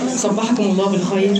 صبحكم الله بالخير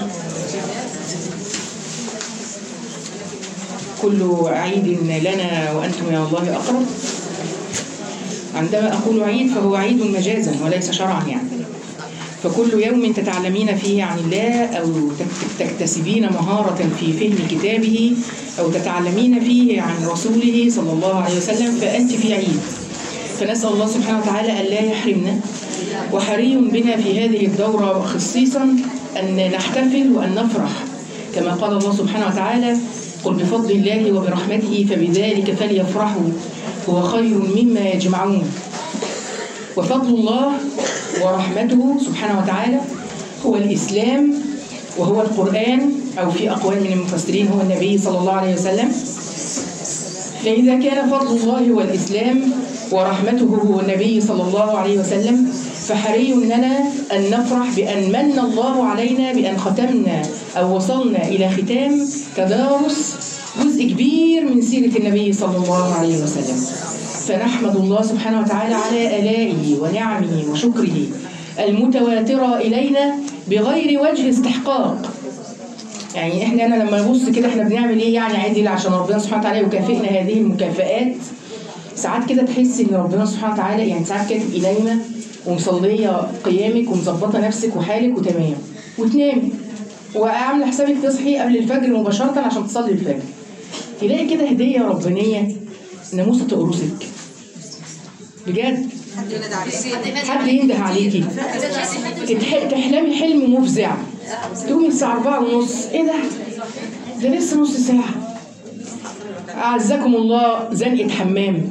كل عيد لنا وأنتم يا الله أقرب عندما أقول عيد فهو عيد مجازا وليس شرعا يعني فكل يوم تتعلمين فيه عن الله أو تك- تكتسبين مهارة في فهم كتابه أو تتعلمين فيه عن رسوله صلى الله عليه وسلم فأنت في عيد فنسأل الله سبحانه وتعالى أن لا يحرمنا وحري بنا في هذه الدورة خصيصا أن نحتفل وأن نفرح كما قال الله سبحانه وتعالى قل بفضل الله وبرحمته فبذلك فليفرحوا هو خير مما يجمعون وفضل الله ورحمته سبحانه وتعالى هو الإسلام وهو القرآن أو في أقوال من المفسرين هو النبي صلى الله عليه وسلم فإذا كان فضل الله هو الإسلام ورحمته هو النبي صلى الله عليه وسلم فحري لنا أن نفرح بأن من الله علينا بأن ختمنا أو وصلنا إلى ختام تدارس جزء كبير من سيرة النبي صلى الله عليه وسلم فنحمد الله سبحانه وتعالى على آلائه ونعمه وشكره المتواترة إلينا بغير وجه استحقاق يعني احنا انا لما نبص كده احنا بنعمل ايه يعني عادي عشان ربنا سبحانه وتعالى يكافئنا هذه المكافآت ساعات كده تحس ان ربنا سبحانه وتعالى يعني ساعات كده تبقي نايمه ومصليه قيامك ومظبطه نفسك وحالك وتمام وتنامي وعامله حسابك تصحي قبل الفجر مباشره عشان تصلي الفجر تلاقي كده هديه ربانيه ناموسه تقرصك بجد حد ينده عليكي تتح- تحلمي حلم مفزع تقومي الساعة أربعة ونص إيه ده؟ ده لسه نص ساعة أعزكم الله زنقة حمام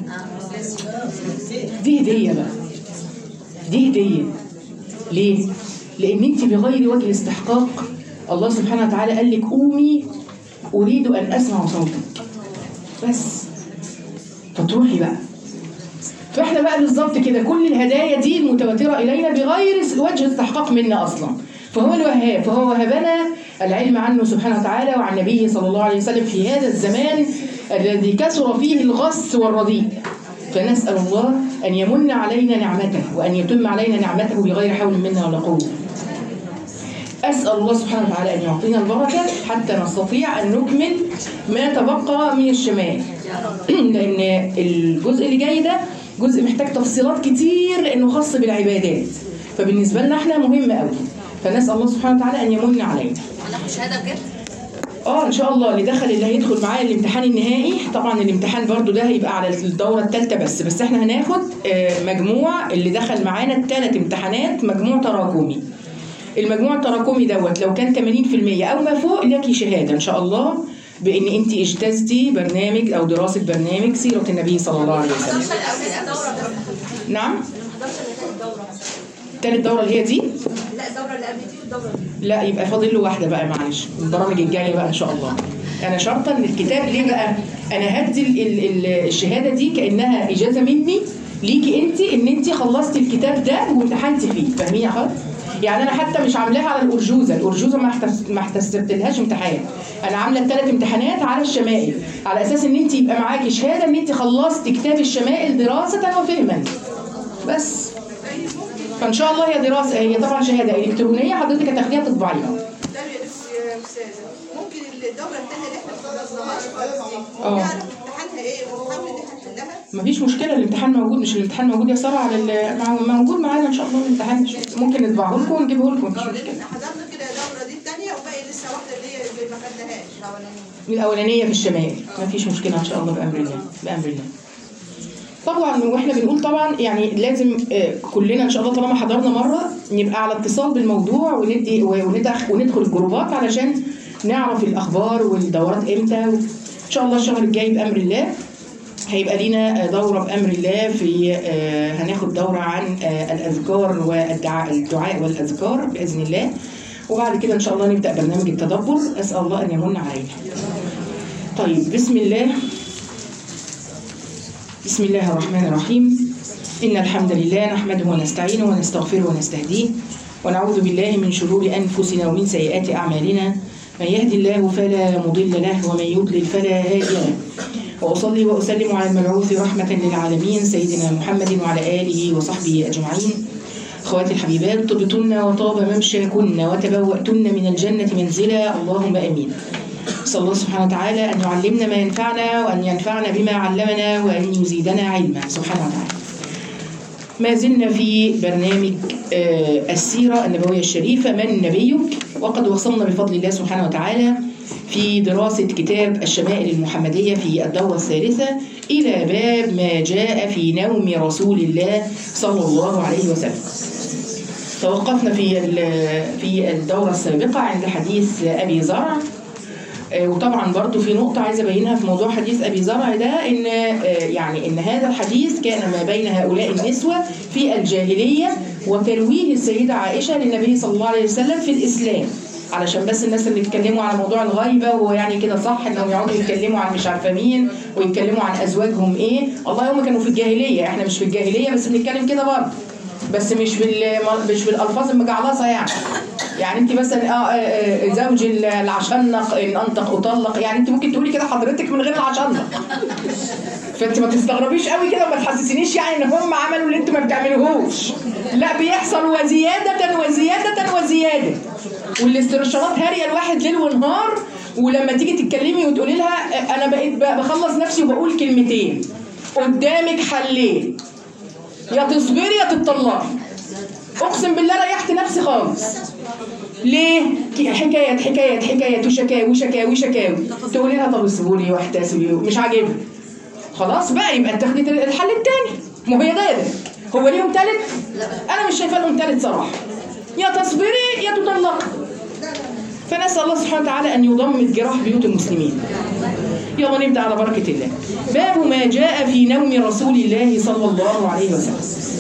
دي هدية بقى دي هدية ليه؟ لأن أنت بغير وجه استحقاق الله سبحانه وتعالى قال لك قومي أريد أن أسمع صوتك بس فتروحي بقى فاحنا بقى بالظبط كده كل الهدايا دي المتواتره الينا بغير وجه استحقاق منا اصلا فهو الوهاب فهو وهبنا العلم عنه سبحانه وتعالى وعن نبيه صلى الله عليه وسلم في هذا الزمان الذي كثر فيه الغص والرديء فنسال الله ان يمن علينا نعمته وان يتم علينا نعمته بغير حول منا ولا قوه أسأل الله سبحانه وتعالى أن يعطينا البركة حتى نستطيع أن نكمل ما تبقى من الشمال لأن الجزء اللي جاي ده جزء محتاج تفصيلات كتير لأنه خاص بالعبادات فبالنسبة لنا احنا مهم قوي فنسأل الله سبحانه وتعالى أن يمن علينا هناخد شهاده بجد؟ اه ان شاء الله اللي دخل اللي هيدخل معايا الامتحان النهائي طبعا الامتحان برضو ده هيبقى على الدوره الثالثه بس بس احنا هناخد آه، مجموع اللي دخل معانا الثلاث امتحانات مجموع تراكمي المجموع التراكمي دوت لو كان 80% او ما فوق لك شهاده ان شاء الله بان انت اجتزتي برنامج او دراسه برنامج سيره النبي صلى الله عليه وسلم نعم تالت دوره اللي هي دي لا الدوره اللي قبل دي الدوره دي لا يبقى فاضل له واحده بقى معلش البرامج الجايه بقى ان شاء الله انا شرطا ان الكتاب ليه بقى انا هدي ال- ال- ال- الشهاده دي كانها اجازه مني ليكي انت ان انت خلصتي الكتاب ده وامتحنتي فيه فاهمين يا خالد يعني انا حتى مش عاملاها على الارجوزه الارجوزه ما احتس- ما احتسبتلهاش امتحان انا عامله الثلاث امتحانات على الشمائل على اساس ان انت يبقى معاكي شهاده ان انت خلصتي كتاب الشمائل دراسه وفهما بس فان شاء الله هي دراسه هي طبعا شهاده الكترونيه حضرتك هتاخديها تطبعيها ده يا استاذه ممكن الدوره الثانيه اللي احنا خلصناهاش خالص دي اه. نعرف امتحانها ايه ونحاول ان احنا نحلها مفيش مشكله الامتحان موجود مش الامتحان موجود يا ساره على ال- مع- موجود معانا ان شاء الله الامتحان ممكن نطبعه لكم ونجيبه لكم مفيش اه مشكله لان حضرنا كده الدوره دي الثانيه وباقي لسه واحده اللي هي اللي ما خدناهاش الاولانيه الاولانيه في الشمال مفيش مشكله ان شاء الله بامر الله بامر الله طبعا واحنا بنقول طبعا يعني لازم آه، كلنا ان شاء الله طالما حضرنا مره نبقى على اتصال بالموضوع وندي وندخل وندخل الجروبات علشان نعرف الاخبار والدورات امتى ان شاء الله الشهر الجاي بامر الله هيبقى لينا دورة بأمر الله في آه، هناخد دورة عن آه، الأذكار والدعاء الدعاء والأذكار بإذن الله وبعد كده إن شاء الله نبدأ برنامج التدبر أسأل الله أن يمن علينا طيب بسم الله بسم الله الرحمن الرحيم إن الحمد لله نحمده ونستعينه ونستغفره ونستهديه ونعوذ بالله من شرور أنفسنا ومن سيئات أعمالنا من يهدي الله فلا مضل له ومن يضلل فلا هادي له وأصلي وأسلم على المبعوث رحمة للعالمين سيدنا محمد وعلى آله وصحبه أجمعين اخواتي الحبيبات طبتن وطاب ممشاكن وتبوأتن من الجنة منزلا اللهم امين صلى الله سبحانه وتعالى ان يعلمنا ما ينفعنا وان ينفعنا بما علمنا وان يزيدنا علما سبحانه وتعالى ما زلنا في برنامج آه، السيرة النبوية الشريفة من نبيك وقد وصلنا بفضل الله سبحانه وتعالى في دراسة كتاب الشمائل المحمدية في الدورة الثالثة إلى باب ما جاء في نوم رسول الله صلى الله عليه وسلم توقفنا في ال- في الدورة السابقة عند حديث أبي زرع آه، وطبعا برضو في نقطة عايزة أبينها في موضوع حديث أبي زرع ده إن آه، يعني إن هذا الحديث كان ما بين هؤلاء النسوة في الجاهلية وترويه السيدة عائشة للنبي صلى الله عليه وسلم في الإسلام علشان بس الناس اللي بيتكلموا على موضوع الغيبة وهو يعني كده صح انهم يقعدوا يتكلموا عن مش عارفة مين ويتكلموا عن ازواجهم ايه والله هم كانوا في الجاهلية احنا مش في الجاهلية بس بنتكلم كده برضه بس مش بال مش بالالفاظ المجعلصه يعني يعني انت مثلا اه آه، آه، زوج العشنق ان انطق اطلق يعني انت ممكن تقولي كده حضرتك من غير العشنق فانت ما تستغربيش قوي كده وما تحسسنيش يعني ان هم عملوا اللي انتوا ما بتعملوهوش لا بيحصل وزياده وزياده وزياده والاسترشادات هاريه الواحد ليل ونهار ولما تيجي تتكلمي وتقولي لها آه، انا بقيت ب- بخلص نفسي وبقول كلمتين قدامك حلين يا تصبري يا تتطلقي اقسم بالله ريحت نفسي خالص ليه؟ ك- حكايات حكايات حكايات وشكاوي شكاوي شكاوي تقولي لها طب اصبري واحتسبي مش عاجبها خلاص بقى يبقى تاخدي الحل التاني ما هي ده هو ليهم تالت؟ انا مش شايفه لهم تالت صراحه يا تصبري يا تطلقي فنسال الله سبحانه وتعالى ان يضمد جراح بيوت المسلمين يلا نبدا على بركه الله باب ما جاء في نوم رسول الله صلى الله عليه وسلم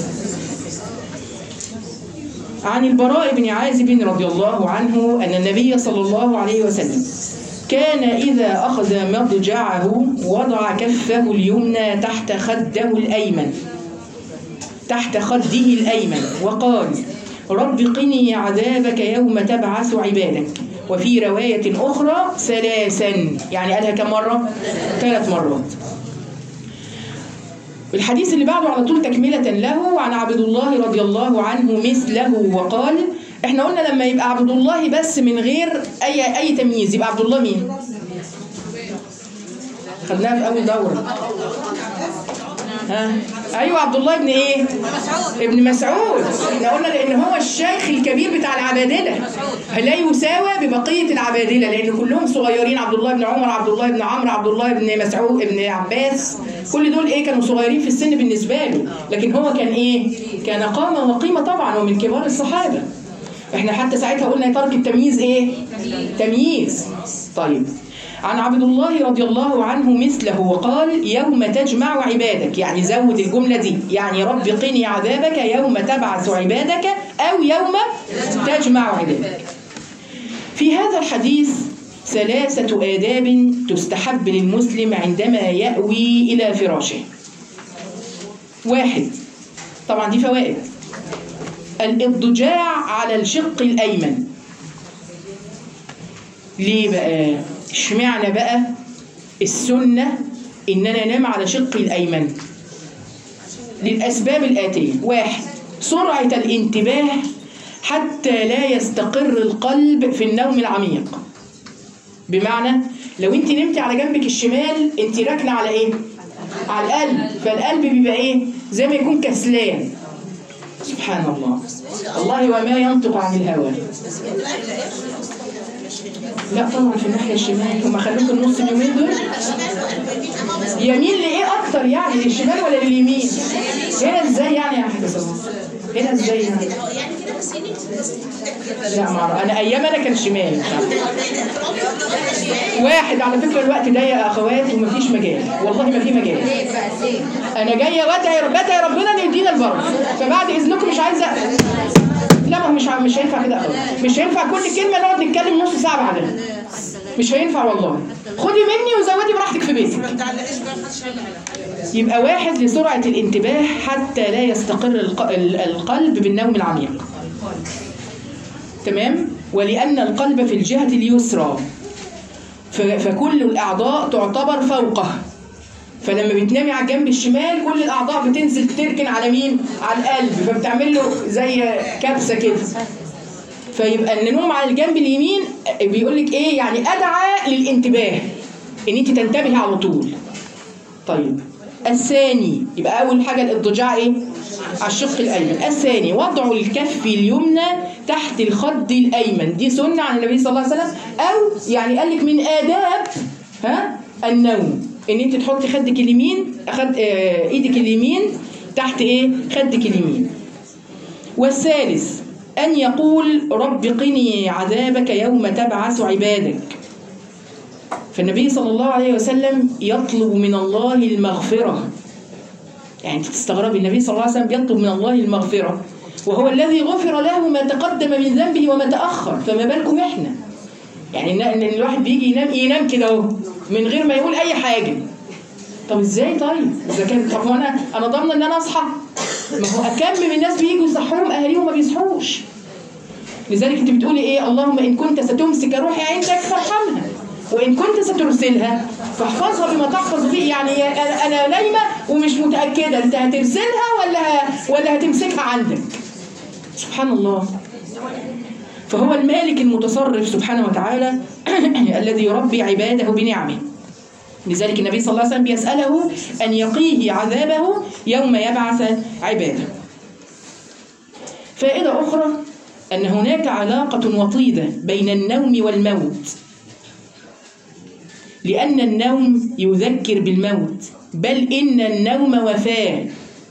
عن البراء بن عازب رضي الله عنه أن النبي صلى الله عليه وسلم كان إذا أخذ مضجعه وضع كفه اليمنى تحت خده الأيمن تحت خده الأيمن وقال رب قني عذابك يوم تبعث عبادك وفي رواية أخرى ثلاثا يعني قالها كم مرة؟ ثلاث مرات الحديث اللي بعده على طول تكملة له عن عبد الله رضي الله عنه مثله وقال احنا قلنا لما يبقى عبد الله بس من غير اي اي تمييز يبقى عبد الله مين؟ خدناها في اول دوره ها ايوه عبد الله ابن ايه؟ ابن مسعود احنا قلنا لان هو الشيخ الكبير بتاع العبادله لا يساوى ببقيه العبادله لان كلهم صغيرين عبد الله بن عمر عبد الله بن عمرو عبد الله بن مسعود ابن عباس كل دول ايه كانوا صغيرين في السن بالنسبه له لكن هو كان ايه؟ كان قامه وقيمه طبعا ومن كبار الصحابه احنا حتى ساعتها قلنا ترك التمييز ايه؟ تمييز طيب عن عبد الله رضي الله عنه مثله وقال يوم تجمع عبادك يعني زود الجملة دي يعني رب قني عذابك يوم تبعث عبادك أو يوم تجمع عبادك في هذا الحديث ثلاثة آداب تستحب للمسلم عندما يأوي إلى فراشه واحد طبعا دي فوائد الاضجاع على الشق الأيمن ليه بقى اشمعنى بقى السنة إن أنا أنام على شقي الأيمن للأسباب الآتية واحد سرعة الانتباه حتى لا يستقر القلب في النوم العميق بمعنى لو انت نمتي على جنبك الشمال انت راكنه على ايه على القلب فالقلب بيبقى ايه زي ما يكون كسلان سبحان الله الله وما ينطق عن الهوى لا طبعا في الناحيه الشمال هم خلوك النص اليومين دول يميل لايه اكتر يعني للشمال ولا لليمين هنا ازاي يعني يا حاجه صلاح هنا ازاي يعني لا ما أعرف. انا ايام انا كان شمال مش عارفة. واحد على فكره الوقت ضيق يا اخوات ومفيش مجال والله ما في مجال انا جايه وادعي بدعي ربنا ان يدينا البركه فبعد اذنكم مش عايزه لا ما هو مش ع- مش هينفع كده ابدا مش هينفع كل كلمه نقعد نتكلم نص ساعه بعدها مش هينفع والله خدي مني وزودي براحتك في بيتك يبقى واحد لسرعة الانتباه حتى لا يستقر الق- ال- القلب بالنوم العميق تمام ولأن القلب في الجهة اليسرى ف- فكل الأعضاء تعتبر فوقه فلما بتنامي على الجنب الشمال كل الاعضاء بتنزل تركن على مين على القلب فبتعمل له زي كبسه كده فيبقى النوم على الجنب اليمين بيقول لك ايه يعني ادعى للانتباه ان انت تنتبهي على طول طيب الثاني يبقى اول حاجه الاضطجاع ايه على الشق الايمن الثاني وضع الكف اليمنى تحت الخد الايمن دي سنه عن النبي صلى الله عليه وسلم او يعني قال لك من اداب ها النوم ان انت تحطي خدك اليمين خد آه ايدك اليمين تحت ايه خدك اليمين والثالث أن يقول رب قني عذابك يوم تبعث عبادك فالنبي صلى الله عليه وسلم يطلب من الله المغفرة يعني انت تستغربي النبي صلى الله عليه وسلم يطلب من الله المغفرة وهو الذي غفر له ما تقدم من ذنبه وما تأخر فما بالكم احنا يعني ان إن الواحد بيجي ينام ينام كده اهو من غير ما يقول اي حاجة طب ازاي طيب اذا كان طب هو انا انا ضامنه ان انا اصحى ما هو اكم من الناس بييجوا يصحوهم اهاليهم ما بيصحوش لذلك انت بتقولي ايه اللهم ان كنت ستمسك روحي عندك فارحمها وان كنت سترسلها فاحفظها بما تحفظ فيه يعني انا انا نايمه ومش متاكده انت هترسلها ولا ه- ولا هتمسكها عندك سبحان الله فهو المالك المتصرف سبحانه وتعالى الذي يربي عباده بنعمه لذلك النبي صلى الله عليه وسلم بيسأله أن يقيه عذابه يوم يبعث عباده فائدة أخرى أن هناك علاقة وطيدة بين النوم والموت لأن النوم يذكر بالموت بل إن النوم وفاة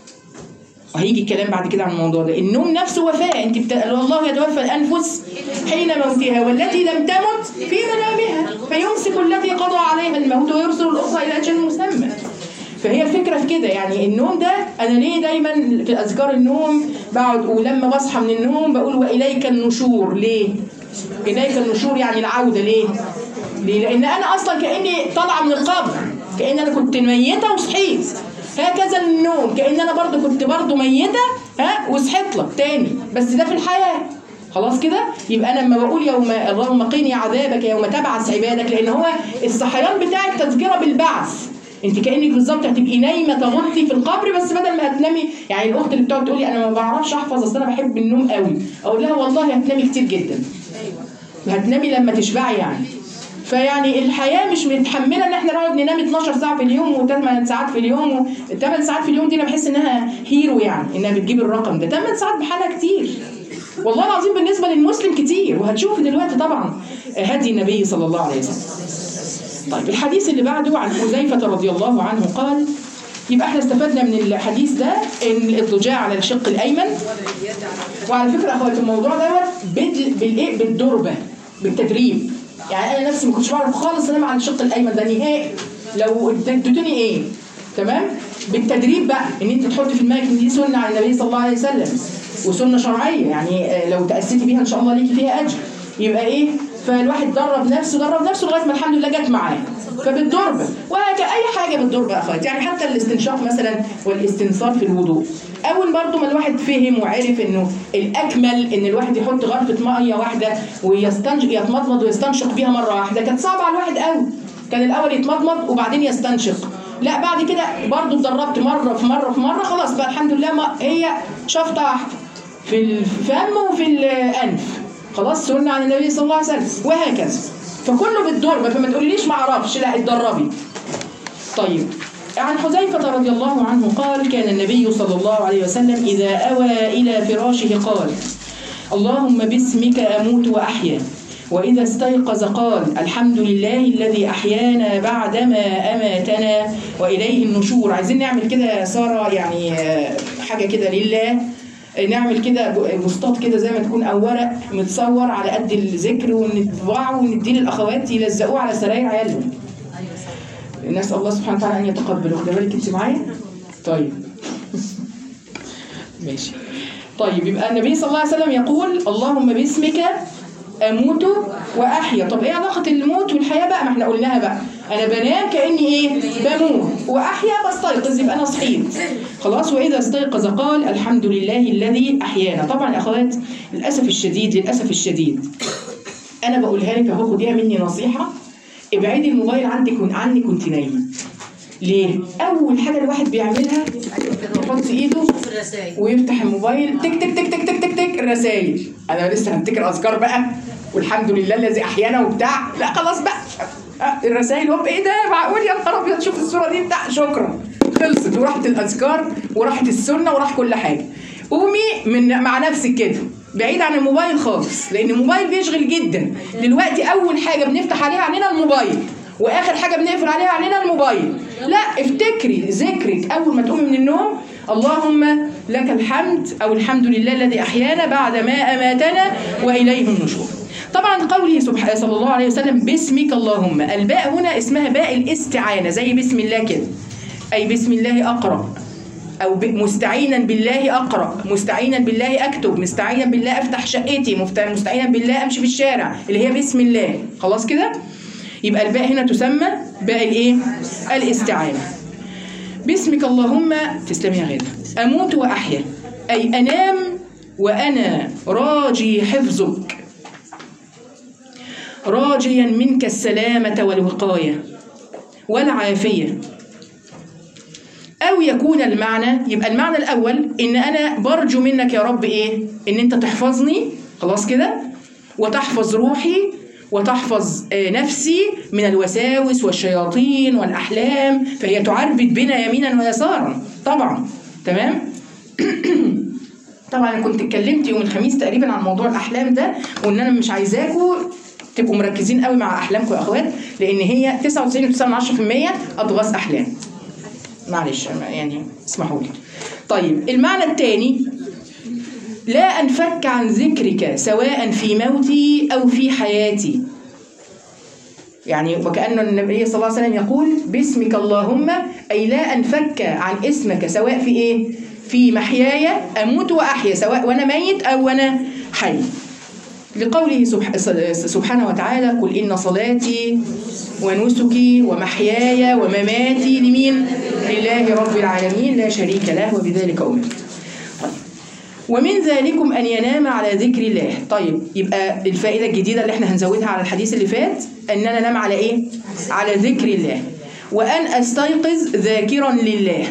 وهيجي الكلام بعد كده عن الموضوع ده النوم نفسه وفاة انت بت... الله يتوفى الانفس حين موتها والتي لم تمت في منامها فيمسك التي قضى عليها الموت ويرسل الاخرى الى اجل مسمى فهي الفكره في كده يعني النوم ده انا ليه دايما في اذكار النوم بقعد ولما بصحى من النوم بقول واليك النشور ليه؟ اليك النشور يعني العوده ليه؟ ليه؟ لان انا اصلا كاني طالعه من القبر كان انا كنت ميته وصحيت هكذا النوم كان انا برضو كنت برضو ميته ها وصحيت لك تاني بس ده في الحياه خلاص كده يبقى انا لما بقول يوم اللهم قيني عذابك يوم تبعث عبادك لان هو الصحيان بتاعك تذكره بالبعث انت كانك بالظبط هتبقي نايمه تغطي في القبر بس بدل ما هتنامي يعني الاخت اللي بتقعد تقولي انا ما بعرفش احفظ اصل انا بحب النوم قوي اقول لها والله هتنامي كتير جدا هتنامي لما تشبعي يعني فيعني الحياه مش متحمله ان احنا نقعد ننام 12 ساعه في اليوم و8 ساعات في اليوم و8 ساعات في اليوم دي انا بحس انها هيرو يعني انها بتجيب الرقم ده 8 ساعات بحالها كتير والله العظيم بالنسبه للمسلم كتير وهتشوف دلوقتي طبعا هدي النبي صلى الله عليه وسلم طيب الحديث اللي بعده عن حذيفه رضي الله عنه قال يبقى احنا استفدنا من الحديث ده ان الاضطجاع على الشق الايمن وعلى فكره يا اخواتي الموضوع دوت بال- بالايه بالدربه بالتدريب يعني انا نفسي ما كنتش بعرف خالص انام على الشق الايمن ده نهائي لو اديتوني ايه تمام بالتدريب بقى ان انت تحطي في دماغك ان دي سنه على النبي صلى الله عليه وسلم وسنه شرعيه يعني آه، لو تاسيتي بيها ان شاء الله ليكي فيها اجر يبقى ايه فالواحد درب نفسه درب نفسه لغايه ما الحمد لله جت معاه فبالدربه وهكذا اي حاجه بالدربه يا اخواتي يعني حتى الاستنشاق مثلا والاستنصار في الوضوء اول برضو ما الواحد فهم وعرف انه الاكمل ان الواحد يحط غرفه ميه واحده ويستنشق يتمضمض ويستنشق بيها مره واحده كانت صعبه على الواحد قوي كان الاول يتمضمض وبعدين يستنشق لا بعد كده برضو اتدربت مره في مره في مره خلاص بقى الحمد لله ما هي شفطه واحده في الفم وفي الانف خلاص سنه عن النبي صلى الله عليه وسلم وهكذا فكله بالدربه فما تقوليليش ما اعرفش لا اتدربي طيب عن حذيفة رضي الله عنه قال كان النبي صلى الله عليه وسلم إذا أوى إلى فراشه قال اللهم باسمك أموت وأحيا وإذا استيقظ قال الحمد لله الذي أحيانا بعدما أماتنا وإليه النشور عايزين نعمل كده يا سارة يعني آه، حاجة كده لله نعمل كده بوستات كده زي ما تكون او ورق متصور على قد الذكر ونطبعه ونديه للاخوات يلزقوه على سراير عيالهم نسال الله سبحانه وتعالى ان يتقبل واخده بالك انت معايا طيب ماشي طيب يبقى النبي صلى الله عليه وسلم يقول اللهم باسمك اموت واحيا طب ايه علاقه الموت والحياه بقى ما احنا قلناها بقى انا بنام كاني ايه بموت واحيا بستيقظ يبقى انا صحيت خلاص واذا استيقظ قال الحمد لله الذي احيانا طبعا يا اخوات للاسف الشديد للاسف الشديد انا بقولها لك اهو خديها مني نصيحه ابعدي الموبايل عندك عنك وانت نايمه ليه اول حاجه الواحد بيعملها يحط ايده في الرسائل ويفتح الموبايل تك تك تك تك تك تك تك الرسايل انا لسه هفتكر اذكار بقى والحمد لله الذي احيانا وبتاع لا خلاص بقى آه، الرسايل هوب ايه ده معقول يا نهار ابيض شوف الصوره دي بتاع شكرا خلصت وراحت الاذكار وراحت السنه وراح كل حاجه قومي من مع نفسك كده بعيد عن الموبايل خالص لان الموبايل بيشغل جدا دلوقتي اول حاجه بنفتح عليها علينا الموبايل واخر حاجه بنقفل عليها علينا الموبايل لا افتكري ذكرك اول ما تقومي من النوم اللهم لك الحمد او الحمد لله الذي احيانا بعد ما اماتنا واليه النشور طبعا قوله سبحانه صلى الله عليه وسلم باسمك اللهم الباء هنا اسمها باء الاستعانه زي بسم الله كده اي بسم الله اقرا او ب- مستعينا بالله اقرا مستعينا بالله اكتب مستعينا بالله افتح شقتي مفت- مستعينا بالله امشي في الشارع اللي هي بسم الله خلاص كده يبقى الباء هنا تسمى باء الايه الاستعانه باسمك اللهم تسلمي يا غاده اموت واحيا اي انام وانا راجي حفظك راجيا منك السلامه والوقايه والعافيه أو يكون المعنى يبقى المعنى الأول إن أنا برجو منك يا رب إيه؟ إن أنت تحفظني خلاص كده وتحفظ روحي وتحفظ آه، نفسي من الوساوس والشياطين والأحلام فهي تعربد بنا يمينا ويسارا طبعا تمام؟ طبعا انا كنت اتكلمت يوم الخميس تقريبا عن موضوع الاحلام ده وان انا مش عايزاكم تبقوا مركزين قوي مع احلامكم يا اخوات لان هي 99.9% اضغاث احلام معلش يعني اسمحوا لي طيب المعنى الثاني لا انفك عن ذكرك سواء في موتي او في حياتي يعني وكأن النبي صلى الله عليه وسلم يقول باسمك اللهم أي لا أنفك عن اسمك سواء في إيه؟ في محياي أموت وأحيا سواء وأنا ميت أو وأنا حي لقوله سبح- سبحانه وتعالى قل إن صلاتي ونسكي ومحياي ومماتي لمين؟ لله رب العالمين لا شريك له وبذلك أمرت طيب. ومن ذلكم أن ينام على ذكر الله طيب يبقى الفائدة الجديدة اللي احنا هنزودها على الحديث اللي فات أن أنا أنام على إيه؟ على ذكر الله وأن أستيقظ ذاكرا لله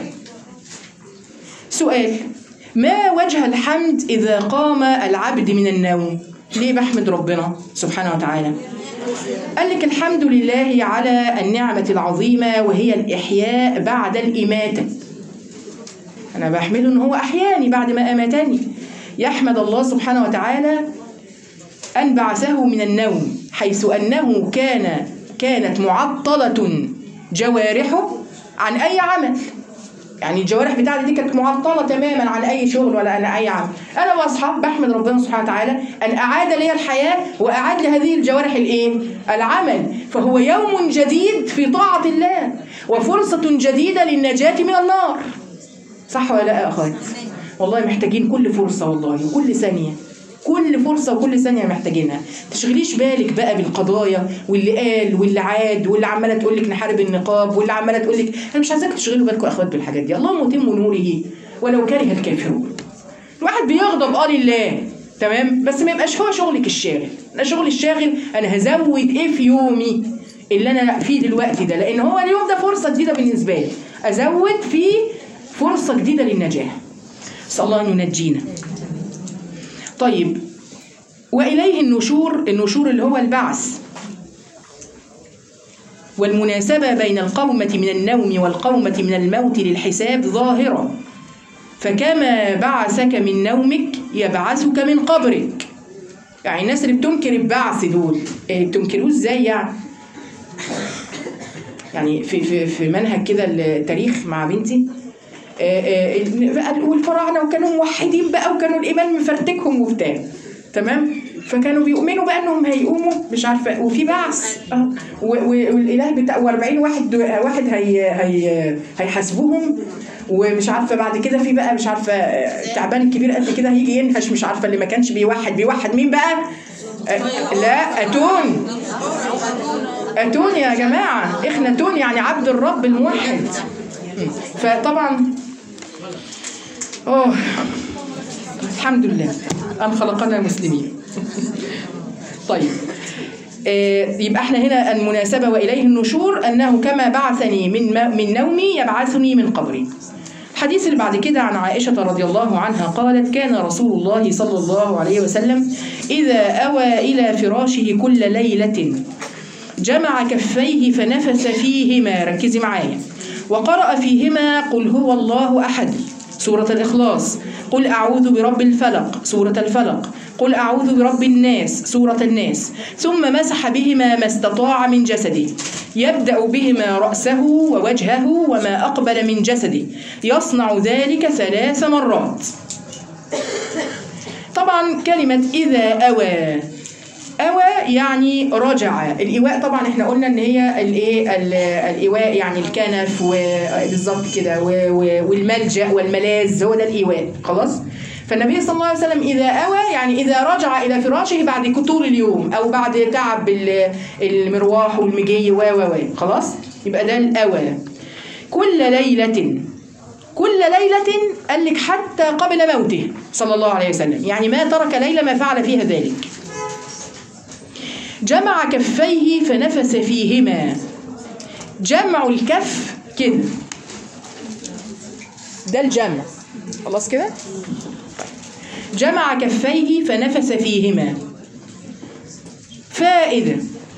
سؤال ما وجه الحمد إذا قام العبد من النوم ليه بحمد ربنا سبحانه وتعالى قال لك الحمد لله على النعمة العظيمة وهي الإحياء بعد الإماتة أنا بحمده إن هو أحياني بعد ما أماتني يحمد الله سبحانه وتعالى أن بعثه من النوم حيث أنه كان كانت معطلة جوارحه عن أي عمل يعني الجوارح بتاعتي دي كانت معطلة تماما عن أي شغل ولا عن أي عمل أنا بصحى بحمد ربنا سبحانه وتعالى أن أعاد لي الحياة وأعاد لهذه الجوارح الإيه؟ العمل فهو يوم جديد في طاعة الله وفرصة جديدة للنجاة من النار صح ولا لا يا أخوات؟ والله محتاجين كل فرصة والله وكل ثانية كل فرصة وكل ثانية محتاجينها تشغليش بالك بقى بالقضايا واللي قال واللي عاد واللي عمالة تقول لك نحارب النقاب واللي عمالة تقول لك أنا مش عايزاك تشغلوا بالكم يا أخوات بالحاجات دي اللهم متم نوره ولو كره الكافرون الواحد بيغضب اه لله تمام بس ما يبقاش هو شغلك الشاغل انا شغلي الشاغل انا هزود ايه في يومي اللي انا فيه دلوقتي ده لان هو اليوم ده فرصه جديده بالنسبه لي ازود فيه فرصه جديده للنجاه نسال الله ان ينجينا طيب واليه النشور النشور اللي هو البعث والمناسبه بين القومه من النوم والقومه من الموت للحساب ظاهره فكما بعثك من نومك يبعثك من قبرك يعني الناس اللي بتنكر البعث دول إيه بتنكروه ازاي يعني يعني في في في منهج كده التاريخ مع بنتي آه، آه، ال- والفراعنه وكانوا موحدين بقى وكانوا الايمان مفرتكهم وبتاع تمام فكانوا بيؤمنوا بقى انهم هيقوموا مش عارفه وفي بعث اه و- و- والاله بتاع و40 واحد واحد هي هي هيحاسبوهم ومش عارفه بعد كده في بقى مش عارفه آه، التعبان الكبير قد كده هيجي ينهش مش عارفه اللي ما كانش بيوحد بيوحد مين بقى؟ آه، لا اتون اتون يا جماعه اخنتون يعني عبد الرب الموحد مم. فطبعا اوه الحمد لله ان خلقنا مسلمين طيب آه، يبقى احنا هنا المناسبة وإليه النشور أنه كما بعثني من من نومي يبعثني من قبري الحديث اللي بعد كده عن عائشة رضي الله عنها قالت كان رسول الله صلى الله عليه وسلم إذا أوى إلى فراشه كل ليلة جمع كفيه فنفث فيهما ركزي معايا وقرأ فيهما قل هو الله أحد سورة الإخلاص قل أعوذ برب الفلق سورة الفلق قل أعوذ برب الناس سورة الناس ثم مسح بهما ما استطاع من جسده يبدأ بهما رأسه ووجهه وما أقبل من جسده يصنع ذلك ثلاث مرات طبعا كلمة إذا أوى أوى يعني رجع الإيواء طبعا احنا قلنا إن هي الإيه ال- الإيواء يعني الكنف وبالظبط كده و- و- والملجأ والملاذ هو ده الإيواء خلاص فالنبي صلى الله عليه وسلم إذا أوى يعني إذا رجع إلى فراشه بعد طول اليوم أو بعد تعب ال- المروح والمجي و و و خلاص يبقى ده الأوى كل ليلة كل ليلة قال لك حتى قبل موته صلى الله عليه وسلم يعني ما ترك ليلة ما فعل فيها ذلك جمع كفيه فنفس فيهما جمع الكف كده ده الجمع خلاص كده جمع كفيه فنفس فيهما فائدة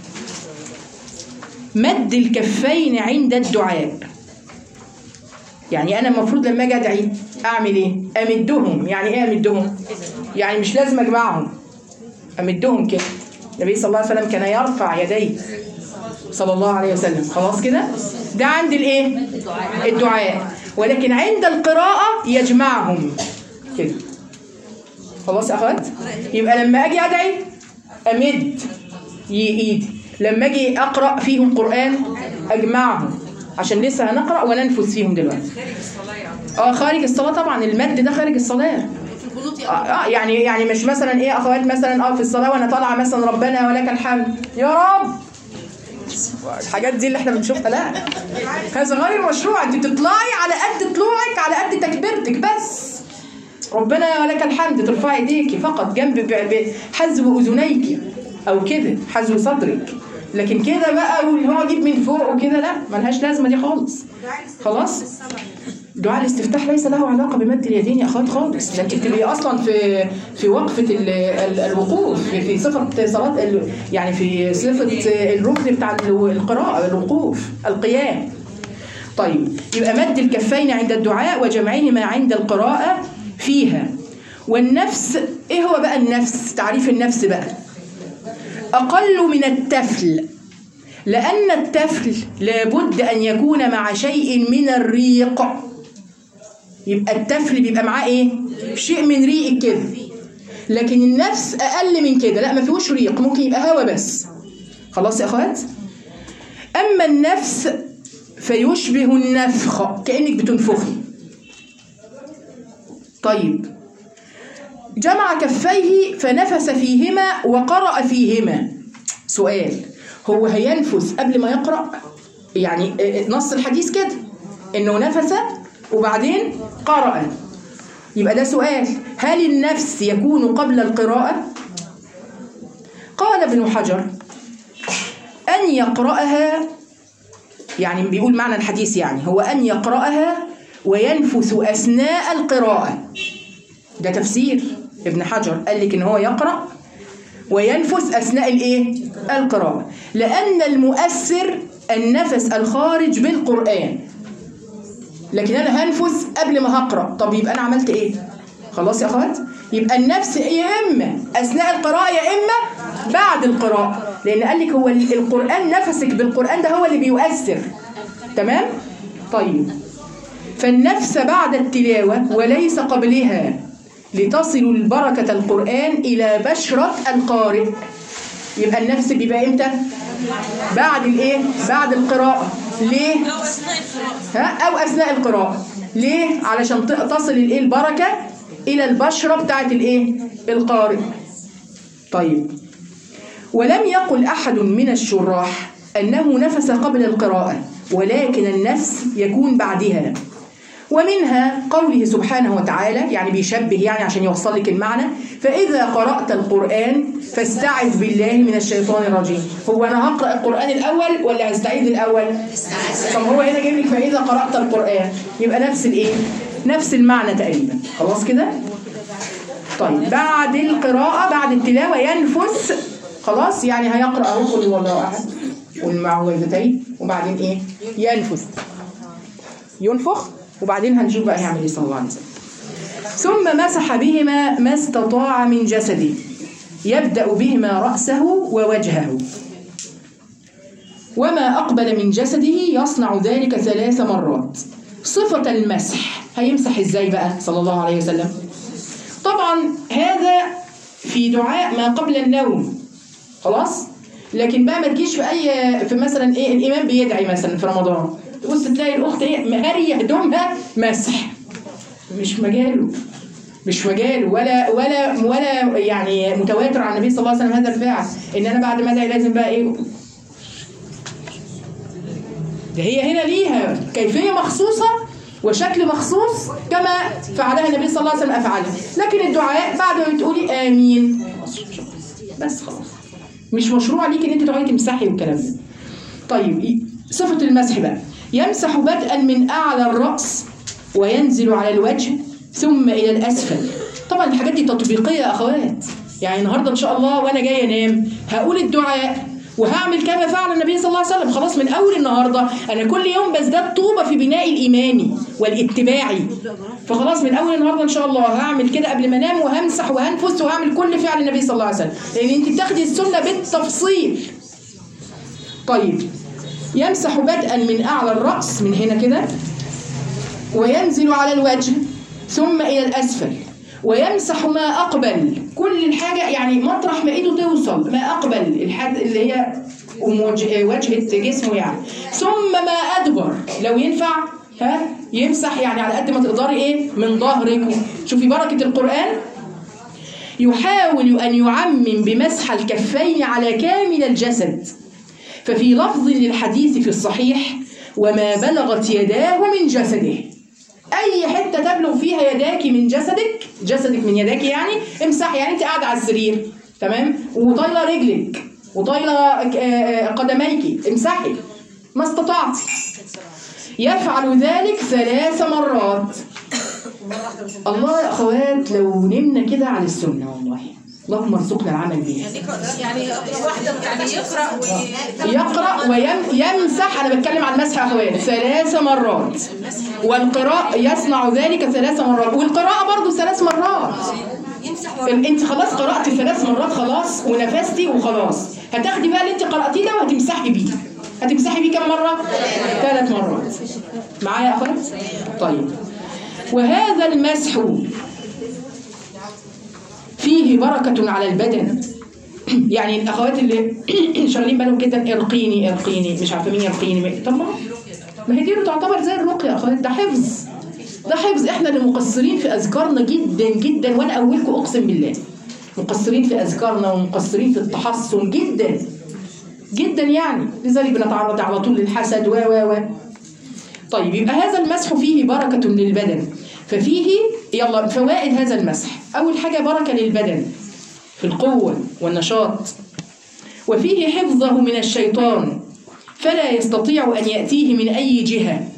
مد الكفين عند الدعاء يعني انا المفروض لما اجي ادعي اعمل ايه امدهم يعني ايه امدهم يعني مش لازم اجمعهم امدهم كده النبي صلى الله عليه وسلم كان يرفع يديه صلى الله عليه وسلم خلاص كده ده عند الايه الدعاء ولكن عند القراءة يجمعهم كده خلاص يا اخوات يبقى لما اجي ادعي امد ي- ايدي لما اجي اقرا فيهم قران اجمعهم عشان لسه هنقرا وننفذ فيهم دلوقتي اه خارج الصلاه طبعا المد ده خارج الصلاه في القنوت يا آه آه، يعني يعني مش مثلا ايه اخوات مثلا اه في الصلاه وانا طالعه مثلا ربنا ولك الحمد يا رب الحاجات دي اللي احنا بنشوفها لا هذا غير مشروع انت بتطلعي على قد طلوعك على قد تكبيرتك بس ربنا ولك الحمد ترفعي ايديكي فقط جنب ب- ب- حذو اذنيك او كده حذو صدرك لكن كده بقى واللي هو اجيب من فوق وكده لا ملهاش لازمه دي خالص خلاص دعاء الاستفتاح ليس له علاقه بمد اليدين يا اخوات خالص ده انت بتبقي اصلا في في وقفه ال- ال- الوقوف في في صفه صلاه ال- يعني في صفه الركن بتاع ال- القراءه الوقوف القيام طيب يبقى مد الكفين عند الدعاء وجمعهما عند القراءه فيها والنفس ايه هو بقى النفس تعريف النفس بقى اقل من التفل لأن التفل لابد أن يكون مع شيء من الريق يبقى التفل بيبقى معاه إيه؟ شيء من ريق كده لكن النفس أقل من كده لا ما فيهوش ريق ممكن يبقى هوا بس خلاص يا أخوات؟ أما النفس فيشبه النفخ كأنك بتنفخي طيب جمع كفيه فنفس فيهما وقرأ فيهما سؤال هو هينفث قبل ما يقرأ يعني نص الحديث كده انه نفس وبعدين قرأ يبقى ده سؤال هل النفس يكون قبل القراءة قال ابن حجر أن يقرأها يعني بيقول معنى الحديث يعني هو أن يقرأها وينفث أثناء القراءة ده تفسير ابن حجر قال لك ان هو يقرأ وينفث أثناء الإيه؟ القراءة لأن المؤثر النفس الخارج بالقرآن لكن أنا هنفث قبل ما هقرأ طب يبقى أنا عملت إيه؟ خلاص يا أخوات؟ يبقى النفس يا إما أثناء القراءة يا إما بعد القراءة لأن قال لك هو القرآن نفسك بالقرآن ده هو اللي بيؤثر تمام؟ طيب فالنفس بعد التلاوة وليس قبلها لتصل البركة القرآن إلى بشرة القارئ يبقى النفس بيبقى إمتى؟ بعد الإيه؟ بعد القراءة ليه؟ ها؟ أو أثناء القراءة ليه؟ علشان ت- تصل الإيه البركة إلى البشرة بتاعت الإيه؟ القارئ طيب ولم يقل أحد من الشراح أنه نفس قبل القراءة ولكن النفس يكون بعدها ومنها قوله سبحانه وتعالى يعني بيشبه يعني عشان يوصل لك المعنى فإذا قرأت القرآن فاستعذ بالله من الشيطان الرجيم هو أنا هقرأ القرآن الأول ولا هستعيذ الأول؟ طب هو هنا جايب لك فإذا قرأت القرآن يبقى نفس الإيه؟ نفس المعنى تقريبا خلاص كده؟ طيب بعد القراءة بعد التلاوة ينفس خلاص يعني هيقرأ أهو قل هو الله أحد والمعوذتين وبعدين إيه؟ ينفس ينفخ وبعدين هنشوف بقى هيعمل ايه صلى الله عليه وسلم ثم مسح بهما ما استطاع من جسده يبدأ بهما رأسه ووجهه وما أقبل من جسده يصنع ذلك ثلاث مرات صفة المسح هيمسح ازاي بقى صلى الله عليه وسلم طبعا هذا في دعاء ما قبل النوم خلاص لكن بقى ما تجيش في اي في مثلا ايه الامام بيدعي مثلا في رمضان تبص تلاقي الاخت ايه مهريه هدومها مسح مش مجاله مش مجاله ولا ولا ولا يعني متواتر عن النبي صلى الله عليه وسلم هذا الفعل ان انا بعد ما ادعي لازم بقى ايه ده هي هنا ليها كيفيه مخصوصه وشكل مخصوص كما فعلها النبي صلى الله عليه وسلم افعالها لكن الدعاء بعد ما بتقولي امين بس خلاص مش مشروع ليك ان انت تقعدي تمسحي والكلام ده طيب صفه المسح بقى يمسح بدءا من اعلى الراس وينزل على الوجه ثم الى الاسفل طبعا الحاجات دي تطبيقيه يا اخوات يعني النهارده ان شاء الله وانا جايه انام هقول الدعاء وهعمل كما فعل النبي صلى الله عليه وسلم خلاص من اول النهارده انا كل يوم بزداد طوبه في بناء الايماني والاتباعي فخلاص من اول النهارده ان شاء الله هعمل كده قبل ما انام وهمسح وهنفس وهعمل كل فعل النبي صلى الله عليه وسلم لان انت بتاخدي السنه بالتفصيل طيب يمسح بدءا من اعلى الراس من هنا كده وينزل على الوجه ثم الى الاسفل ويمسح ما اقبل كل الحاجه يعني مطرح ما ايده توصل ما اقبل الحد اللي هي وجه- وجهه جسمه يعني ثم ما ادبر لو ينفع ها يمسح يعني على قد ما تقدري ايه من ظهرك شوفي بركه القران يحاول ان يعمم بمسح الكفين على كامل الجسد ففي لفظ للحديث في الصحيح وما بلغت يداه من جسده اي حته تبلغ فيها يداك من جسدك جسدك من يداك يعني امسحي يعني انت قاعده على السرير تمام وطايله رجلك وطايله آه، آه، قدميك امسحي ما استطعت يفعل ذلك ثلاث مرات الله يا اخوات لو نمنا كده على السنه والله اللهم ارزقنا العمل بها يعني واحدة يعني يقرأ وي... يقرأ ويمسح أنا بتكلم عن مسح يا أخوان ثلاث مرات والقراءة يصنع ذلك ثلاث مرات والقراءة برضو ثلاث مرات يمسح انت خلاص قرأتي ثلاث مرات خلاص ونفستي وخلاص هتاخدي بقى اللي انت قرأتيه ده وهتمسحي بيه هتمسحي بيه كم مرة؟ ثلاث مرات معايا يا أخوات؟ طيب وهذا المسح فيه بركة على البدن يعني الاخوات اللي شغالين بالهم جدا ارقيني ارقيني مش عارفه مين يرقيني طب ما ما هي دي تعتبر زي الرقيه يا اخوات ده حفظ ده حفظ احنا اللي مقصرين في اذكارنا جدا جدا وانا اولكم اقسم بالله مقصرين في اذكارنا ومقصرين في التحصن جدا جدا يعني لذلك بنتعرض على طول للحسد و و و طيب يبقى هذا المسح فيه بركة للبدن ففيه يلا فوائد هذا المسح أول حاجة بركة للبدن في القوة والنشاط وفيه حفظه من الشيطان فلا يستطيع أن يأتيه من أي جهة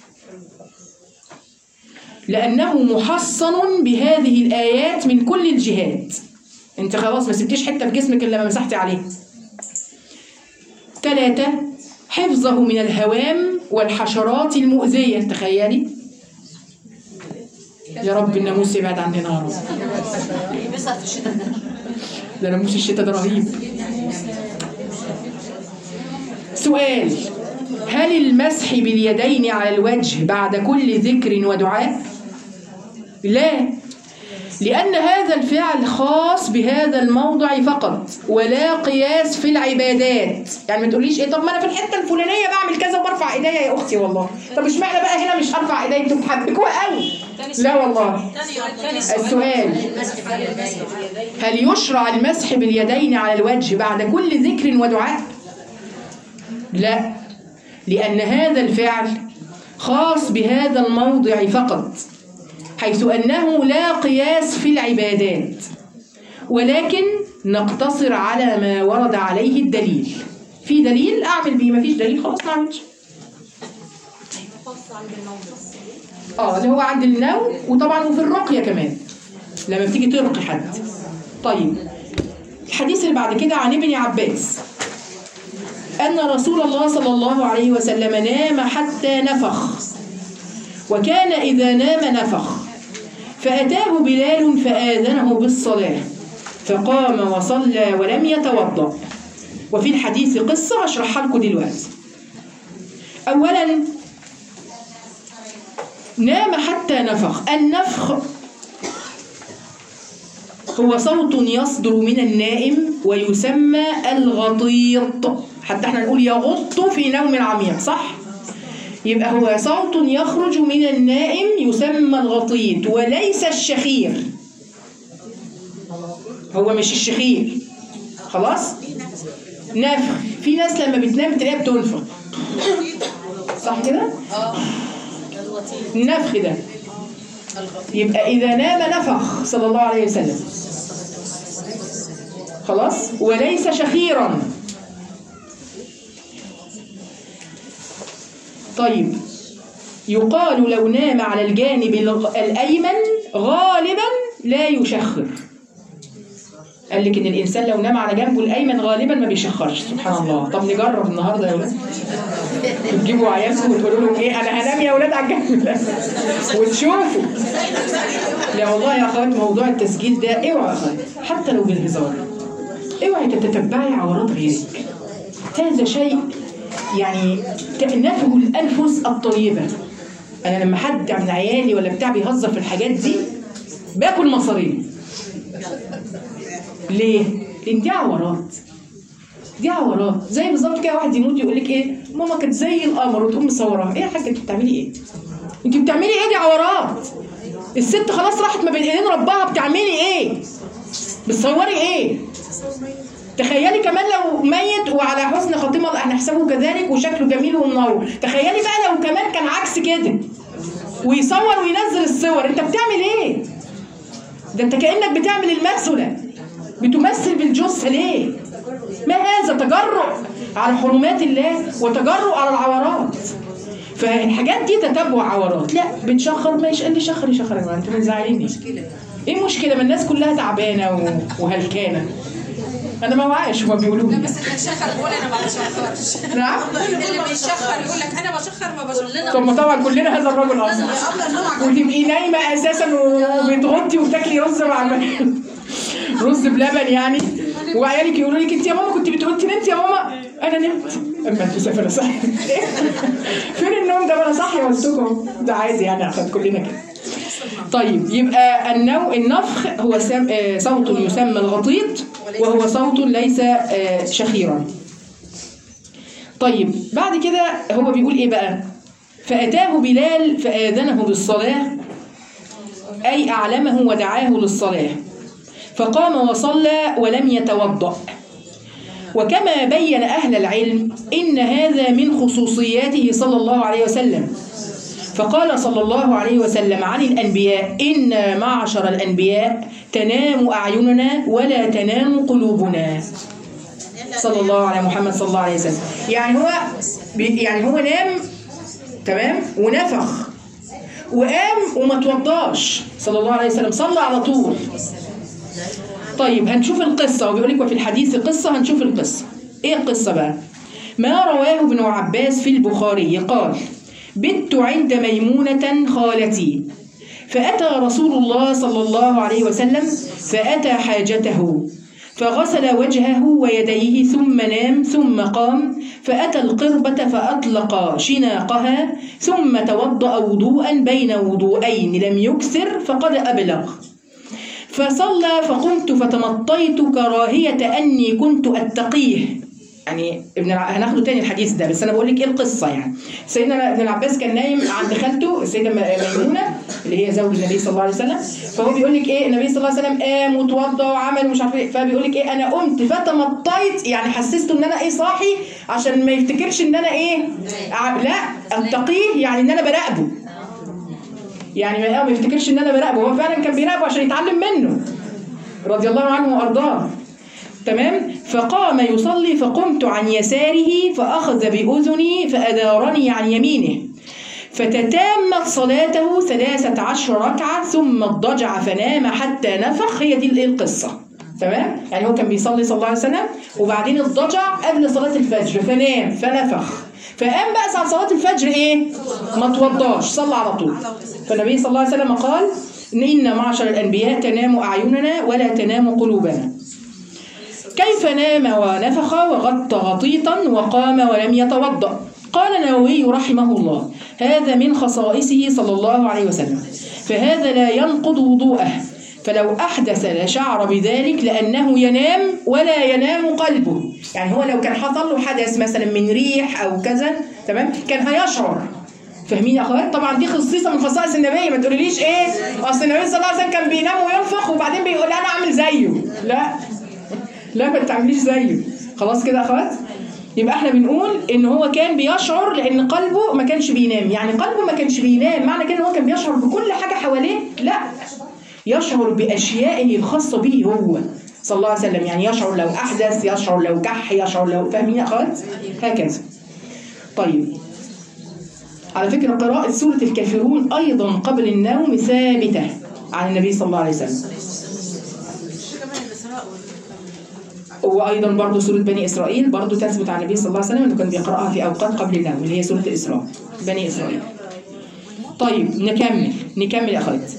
لأنه محصن بهذه الآيات من كل الجهات انت خلاص ما سبتيش حتة في جسمك إلا ما مسحتي عليه ثلاثة حفظه من الهوام والحشرات المؤذية تخيلي يا رب الناموس يبعد عننا يا رب يلبسها في الشتاء ده ناموس الشتاء ده رهيب سؤال هل المسح باليدين على الوجه بعد كل ذكر ودعاء لا لأن هذا الفعل خاص بهذا الموضع فقط ولا قياس في العبادات يعني ما تقوليش ايه طب ما انا في الحته الفلانيه بعمل كذا وبرفع ايديا يا اختي والله طب اشمعنى بقى هنا مش هرفع ايديا انتوا بتحبكوها قوي لا والله السؤال هل يشرع المسح باليدين على الوجه بعد كل ذكر ودعاء لا لأن هذا الفعل خاص بهذا الموضع فقط حيث أنه لا قياس في العبادات ولكن نقتصر على ما ورد عليه الدليل في دليل أعمل بيه ما فيش دليل خلاص ما أعملش اه اللي هو عند النوم وطبعا وفي الرقية كمان لما بتيجي ترقي حد طيب الحديث اللي بعد كده عن ابن عباس أن رسول الله صلى الله عليه وسلم نام حتى نفخ وكان إذا نام نفخ فأتاه بلال فآذنه بالصلاة فقام وصلى ولم يتوضأ وفي الحديث قصة هشرحها لكم دلوقتي أولا نام حتى نفخ النفخ هو صوت يصدر من النائم ويسمى الغطيط حتى احنا نقول يغط في نوم عميق صح يبقى هو صوت يخرج من النائم يسمى الغطيط وليس الشخير هو مش الشخير خلاص نفخ في ناس لما بتنام تلاقيها بتنفخ صح كده النفخ ده يبقى إذا نام نفخ صلى الله عليه وسلم خلاص وليس شخيرا طيب يقال لو نام على الجانب الغ- الأيمن غالبا لا يشخر قال لك ان الانسان لو نام على جنبه الايمن غالبا ما بيشخرش سبحان الله طب نجرب النهارده يا ولاد تجيبوا عيالكم وتقولوا لهم ايه انا هنام يا ولاد على الجنب ده وتشوفوا لا والله يا اخوات موضوع التسجيل ده اوعى يا اخوات حتى لو بالهزار اوعي تتتبعي عورات غيرك هذا شيء يعني تأنفه الأنفس الطيبة أنا لما حد من عيالي ولا بتاع بيهزر في الحاجات دي باكل مصاريف ليه؟ لأن دي عورات دي عورات زي بالظبط كده واحد يموت يقول لك ايه ماما كانت زي القمر وتقوم مصوراها ايه يا حاجه انت بتعملي ايه؟ انت بتعملي ايه دي عورات الست خلاص راحت ما بين ايدين ربها بتعملي ايه؟ بتصوري ايه؟ تخيلي كمان لو ميت وعلى حسن خاتمه الله نحسبه كذلك وشكله جميل ومنور تخيلي بقى لو كمان كان عكس كده ويصور وينزل الصور انت بتعمل ايه ده انت كانك بتعمل المثله بتمثل بالجثه ليه ما هذا تجرؤ على حرمات الله وتجرؤ على العورات فالحاجات دي تتبع عورات لا بتشخر ماشي قال لي شخري شخري يا جماعه انتوا بتزعليني ايه المشكله ما الناس كلها تعبانه و- وهلكانه انا ما وعاش هما بيقولوا لي بس اللي بيشخر بيقول انا ما بشخرش نعم اللي بيشخر يقول لك انا بشخر ما بشخرش ثم طبعا كلنا هذا الرجل اصلا وتبقي نايمه اساسا وبتغطي وبتاكلي رز مع الم- رز بلبن يعني وعيالك يقولوا لك انت يا ماما كنت بتقولي نمت يا ماما انا نمت اما انت سافره صح فين النوم ده ما انا صاحيه قلت لكم ده عادي يعني اخد كلنا كده طيب يبقى النو النفخ هو سم... آه، صوت يسمى الغطيط وهو صوت ليس آه، شخيرا طيب بعد كده هو بيقول ايه بقى فأتاه بلال فآذنه بالصلاة أي أعلمه ودعاه للصلاة فقام وصلى ولم يتوضأ وكما بين أهل العلم إن هذا من خصوصياته صلى الله عليه وسلم فقال صلى الله عليه وسلم عن الأنبياء إن معشر الأنبياء تنام أعيننا ولا تنام قلوبنا صلى الله على محمد صلى الله عليه وسلم يعني هو بي- يعني هو نام تمام ونفخ وقام وما توضاش صلى الله عليه وسلم صلى على طول طيب هنشوف القصة وبيقول لك وفي الحديث قصة هنشوف القصة ايه القصة بقى ما رواه ابن عباس في البخاري قال بت عند ميمونة خالتي فأتى رسول الله صلى الله عليه وسلم فأتى حاجته فغسل وجهه ويديه ثم نام ثم قام فأتى القربة فأطلق شناقها ثم توضأ وضوءا بين وضوءين لم يكثر فقد أبلغ فصلى فقمت فتمطيت كراهية أني كنت أتقيه يعني ابن الع... هناخده تاني الحديث ده بس انا بقول لك ايه القصه يعني سيدنا ابن العباس كان نايم عند خالته السيده م- ميمونه اللي هي زوج النبي صلى الله عليه وسلم فهو بيقول لك ايه النبي صلى الله عليه وسلم قام وتوضى وعمل ومش عارف ايه فبيقول لك ايه انا قمت فتمطيت يعني حسسته ان انا ايه صاحي عشان ما يفتكرش ان انا ايه ع- لا اتقيه يعني ان انا براقبه يعني ما ما يفتكرش ان انا براقبه هو فعلا كان بيراقبه عشان يتعلم منه رضي الله عنه وارضاه تمام فقام يصلي فقمت عن يساره فأخذ بأذني فأدارني عن يمينه فتتامت صلاته ثلاثة عشر ركعة ثم اضطجع فنام حتى نفخ هي دي الإيه القصة تمام يعني هو كان بيصلي صلى الله عليه وسلم وبعدين اضطجع قبل صلاة الفجر فنام فنفخ فقام بقى ساعة صلاة الفجر ايه ما توضاش صلى على طول فالنبي صلى الله عليه وسلم قال إن معشر الأنبياء تنام أعيننا ولا تنام قلوبنا كيف نام ونفخ وغط غطيطا وقام ولم يتوضأ قال النووي رحمه الله هذا من خصائصه صلى الله عليه وسلم فهذا لا ينقض وضوءه فلو أحدث لشعر بذلك لأنه ينام ولا ينام قلبه يعني هو لو كان حصل له حدث مثلا من ريح أو كذا تمام كان هيشعر فاهمين يا اخوات طبعا دي خصيصه من خصائص النبي ما تقوليليش ايه اصل النبي صلى الله عليه وسلم كان بينام وينفخ وبعدين بيقول انا اعمل زيه لا لا ما تعمليش زيه خلاص كده يا اخوات يبقى احنا بنقول ان هو كان بيشعر لان قلبه ما كانش بينام يعني قلبه ما كانش بينام معنى كده ان هو كان بيشعر بكل حاجه حواليه لا يشعر باشيائه الخاصه به هو صلى الله عليه وسلم يعني يشعر لو احدث يشعر لو كح يشعر لو فاهمين يا اخوات هكذا طيب على فكرة قراءة سورة الكافرون أيضا قبل النوم ثابتة عن النبي صلى الله عليه وسلم وأيضا برضو سورة بني إسرائيل برضو تثبت عن النبي صلى الله عليه وسلم أنه كان بيقرأها في أوقات قبل النوم اللي هي سورة الإسراء بني إسرائيل طيب نكمل نكمل يا أخوات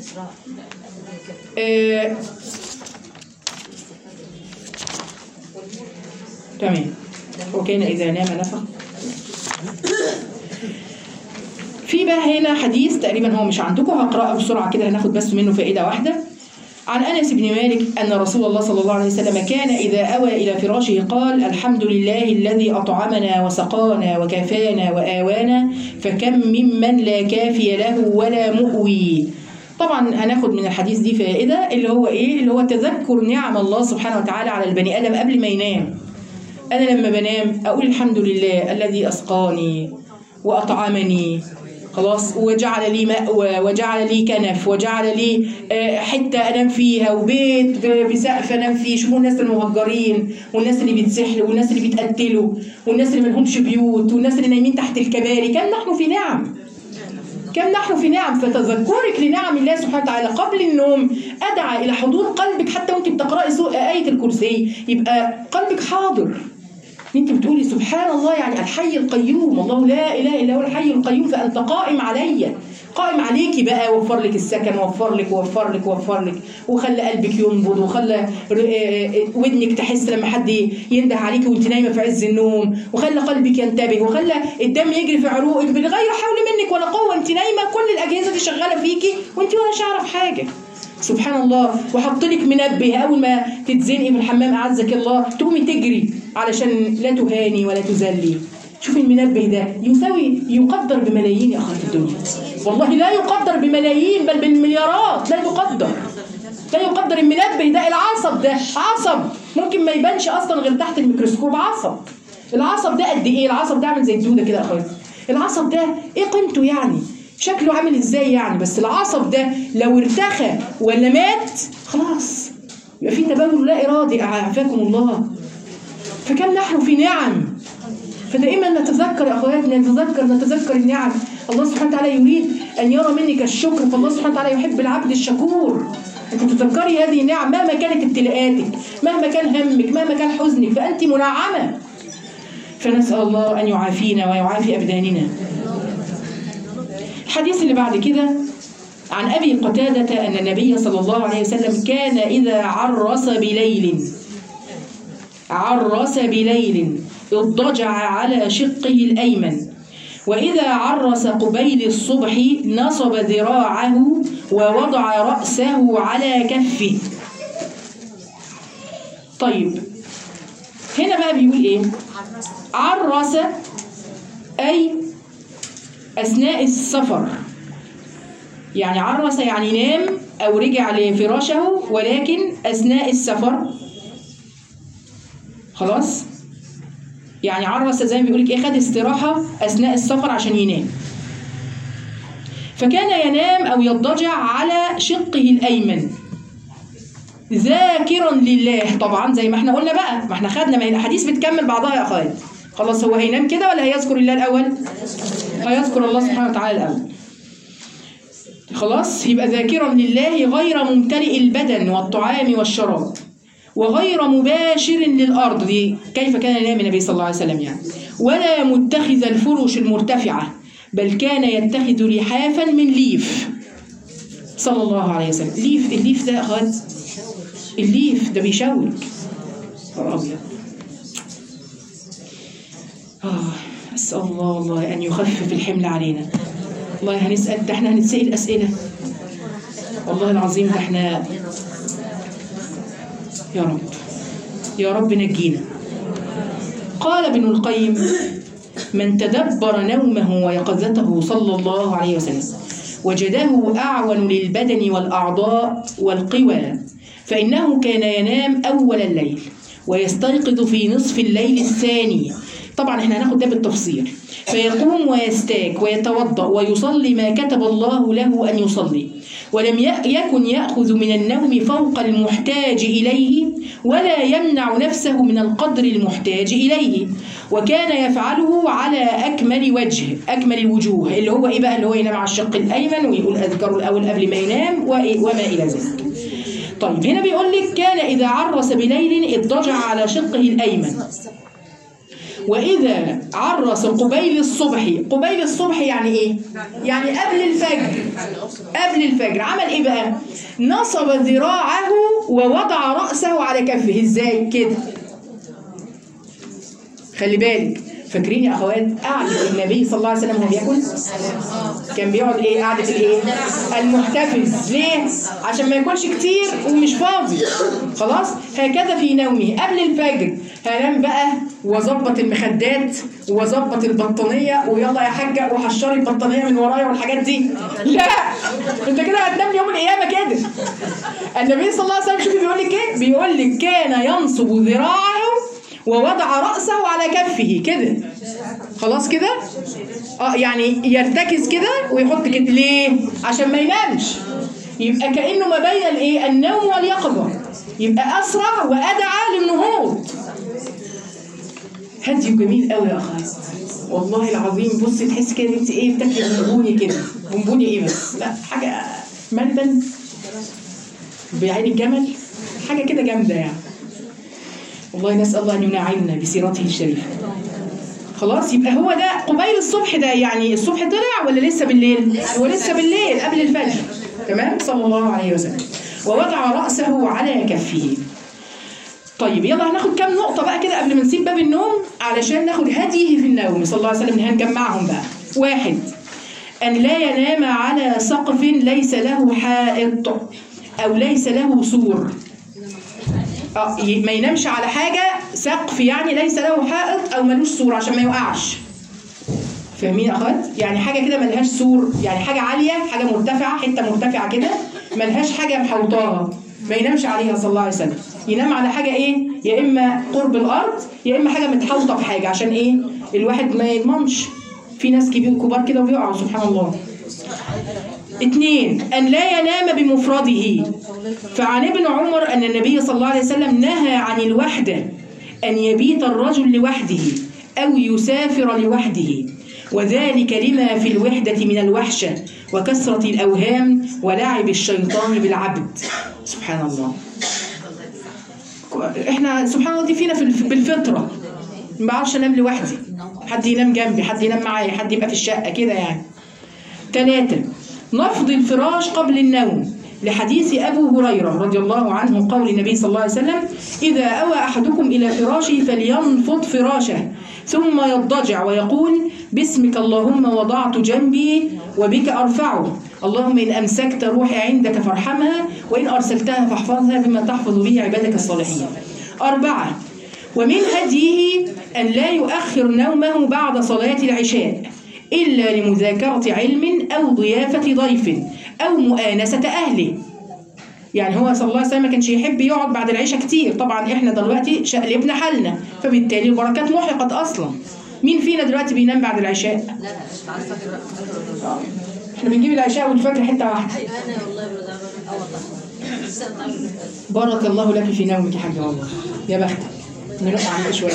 آه. تمام وكان إذا نام نفخ في بقى هنا حديث تقريبا هو مش عندكم هقرأه بسرعة كده هناخد بس منه فائدة واحدة عن أنس بن مالك أن رسول الله صلى الله عليه وسلم كان إذا أوى إلى فراشه قال الحمد لله الذي أطعمنا وسقانا وكفانا وآوانا فكم ممن لا كافي له ولا مؤوي طبعا هناخد من الحديث دي فائدة اللي هو إيه اللي هو تذكر نعم الله سبحانه وتعالى على البني آدم قبل ما ينام أنا لما بنام أقول الحمد لله الذي أسقاني وأطعمني خلاص وجعل لي مأوى وجعل لي كنف وجعل لي آه، حتة أنام فيها وبيت ب- بسقف أنام فيه شوفوا الناس المهجرين والناس اللي بيتسحلوا والناس اللي بيتقتلوا والناس اللي ملهمش بيوت والناس اللي نايمين تحت الكباري كم نحن في نعم كم نحن في نعم فتذكرك لنعم الله سبحانه وتعالى قبل النوم أدعى إلى حضور قلبك حتى وأنت بتقرأي سو- آية الكرسي يبقى قلبك حاضر انت بتقولي سبحان الله يعني الحي القيوم الله لا اله الا هو الحي القيوم فانت قائم عليا قائم عليكي بقى وفر لك السكن وفر لك وفر لك وفر لك وخلى قلبك ينبض وخلى ر- آه، آه، ودنك تحس لما حد ينده عليكي وانت نايمه في عز النوم وخلى قلبك ينتبه وخلى الدم يجري في عروقك من غير حول منك ولا قوه انت نايمه كل الاجهزه دي شغاله فيكي وانت ولا شعره في حاجه سبحان الله وحط لك منبه اول ما تتزنقي في الحمام اعزك الله تقومي تجري علشان لا تهاني ولا تذلي شوفي المنبه ده يساوي يقدر بملايين يا اخوات الدنيا والله لا يقدر بملايين بل بالمليارات لا يقدر لا يقدر المنبه ده العصب ده عصب ممكن ما يبانش اصلا غير تحت الميكروسكوب عصب العصب ده قد ايه العصب ده عامل زي الدوده كده يا اخوات العصب ده ايه قيمته يعني شكله عامل ازاي يعني بس العصب ده لو ارتخى ولا مات خلاص يبقى في تبادل لا ارادي اعافاكم الله فكم نحن في نعم فدائما نتذكر يا اخواتنا نتذكر نتذكر النعم الله سبحانه وتعالى يريد ان يرى منك الشكر فالله سبحانه وتعالى يحب العبد الشكور انت تتذكري هذه النعم مهما كانت ابتلاءاتك مهما كان همك مهما كان حزنك فانت منعمه فنسال الله ان يعافينا ويعافي ابداننا الحديث اللي بعد كده عن ابي قتاده ان النبي صلى الله عليه وسلم كان اذا عرس بليل عرس بليل اضطجع على شقه الأيمن وإذا عرس قبيل الصبح نصب ذراعه ووضع رأسه على كفه طيب هنا بقى بيقول ايه عرس اي اثناء السفر يعني عرس يعني نام او رجع لفراشه ولكن اثناء السفر خلاص يعني عرس زي ما بيقول لك ايه خد استراحه اثناء السفر عشان ينام فكان ينام او يضطجع على شقه الايمن ذاكرا لله طبعا زي ما احنا قلنا بقى ما احنا خدنا ما هي الاحاديث بتكمل بعضها يا اخوات خلاص هو هينام كده ولا هيذكر الله الاول هيذكر الله سبحانه وتعالى الاول خلاص يبقى ذاكرا لله غير ممتلئ البدن والطعام والشراب وغير مباشر للأرض دي كيف كان ينام النبي صلى الله عليه وسلم يعني ولا متخذ الفرش المرتفعة بل كان يتخذ لحافا من ليف صلى الله عليه وسلم ليف الليف ده أخوات الليف ده بيشوك نهار أبيض آه أسأل الله والله أن يخفف الحمل علينا والله هنسأل ده احنا هنتسأل أسئلة والله العظيم ده احنا يا رب يا رب نجينا قال ابن القيم من تدبر نومه ويقظته صلى الله عليه وسلم وجده أعون للبدن والأعضاء والقوى فإنه كان ينام أول الليل ويستيقظ في نصف الليل الثاني طبعا احنا هناخد ده بالتفصيل فيقوم ويستاك ويتوضأ ويصلي ما كتب الله له أن يصلي ولم ي- يكن يأخذ من النوم فوق المحتاج إليه ولا يمنع نفسه من القدر المحتاج إليه وكان يفعله على أكمل وجه أكمل الوجوه اللي هو إيه بقى اللي هو ينام على الشق الأيمن ويقول أذكره الأول قبل ما ينام وإيه- وما إلى ذلك طيب هنا بيقول لك كان إذا عرس بليل اضطجع على شقه الأيمن وإذا عرس قبيل الصبح قبيل الصبح يعني إيه؟ يعني قبل الفجر قبل الفجر عمل إيه بقى؟ نصب ذراعه ووضع رأسه على كفه إزاي كده خلي بالك فاكرين يا اخوات قعدة النبي صلى الله عليه وسلم وهو بياكل كان بيقعد ايه قعدة الايه المحتفز ليه عشان ما ياكلش كتير ومش فاضي خلاص هكذا في نومه قبل الفجر هنام بقى واظبط المخدات واظبط البطانيه ويلا يا حاجه وحشري البطانيه من ورايا والحاجات دي لا انت كده هتنام يوم القيامه كده النبي صلى الله عليه وسلم شوفي بيقول لك ايه بيقول لك كان ينصب ذراعه ووضع رأسه على كفه كده خلاص كده اه يعني يرتكز كده ويحط كده ليه عشان ما ينامش يبقى كأنه ما بين الايه النوم واليقظة يبقى أسرع وأدعى للنهوض هدي جميل قوي يا أخوات والله العظيم بصي تحسي كده انت ايه بتاكلي بونبوني كده بونبوني ايه بس لا حاجة ملبن بعين الجمل حاجة كده جامدة يعني والله نسأل الله أن ينعمنا بسيرته الشريفة خلاص يبقى هو ده قبيل الصبح ده يعني الصبح طلع ولا لسه بالليل هو لسه بالليل قبل الفجر تمام صلى الله عليه وسلم ووضع رأسه على كفه طيب يلا هناخد كام نقطة بقى كده قبل ما نسيب باب النوم علشان ناخد هديه في النوم صلى الله عليه وسلم هنجمعهم بقى واحد أن لا ينام على سقف ليس له حائط أو ليس له سور اه ي- ما ينامش على حاجة سقف يعني ليس له حائط أو ملوش سور عشان ما يوقعش فاهمين يا اخوات؟ يعني حاجة كده ملهاش سور يعني حاجة عالية حاجة مرتفعة حتة مرتفعة كده ملهاش حاجة محوطاها ما ينامش عليها صلى الله عليه وسلم ينام على حاجة ايه يا إما قرب الأرض يا إما حاجة متحوطة بحاجة عشان ايه الواحد ما يضمنش في ناس كبير كبار كده وبيقعوا سبحان الله اثنين أن لا ينام بمفرده فعن ابن عمر أن النبي صلى الله عليه وسلم نهى عن الوحدة أن يبيت الرجل لوحده أو يسافر لوحده وذلك لما في الوحدة من الوحشة وكثرة الأوهام ولعب الشيطان بالعبد سبحان الله احنا سبحان الله دي فينا في الف- بالفطرة ما بعرفش انام لوحدي حد ينام جنبي حد ينام معايا حد يبقى في الشقة كده يعني ثلاثة نفض الفراش قبل النوم لحديث أبو هريرة رضي الله عنه قول النبي صلى الله عليه وسلم إذا أوى أحدكم إلى فراشه فلينفض فراشه ثم يضجع ويقول باسمك اللهم وضعت جنبي وبك أرفعه اللهم إن أمسكت روحي عندك فارحمها وإن أرسلتها فاحفظها بما تحفظ به عبادك الصالحين أربعة ومن هديه أن لا يؤخر نومه بعد صلاة العشاء إلا لمذاكرة علم أو ضيافة ضيف أو مؤانسة أهله يعني هو صلى الله عليه وسلم ما كانش يحب يقعد بعد العشاء كتير طبعا احنا دلوقتي شقلبنا حالنا فبالتالي البركات محقت اصلا مين فينا دلوقتي بينام بعد العشاء لا لا بعد الفجر آه. احنا بنجيب العشاء والفجر حته واحده انا والله برضه اه والله استنى. بارك الله لك في نومك يا حاجه والله يا بختك نروح عنك شويه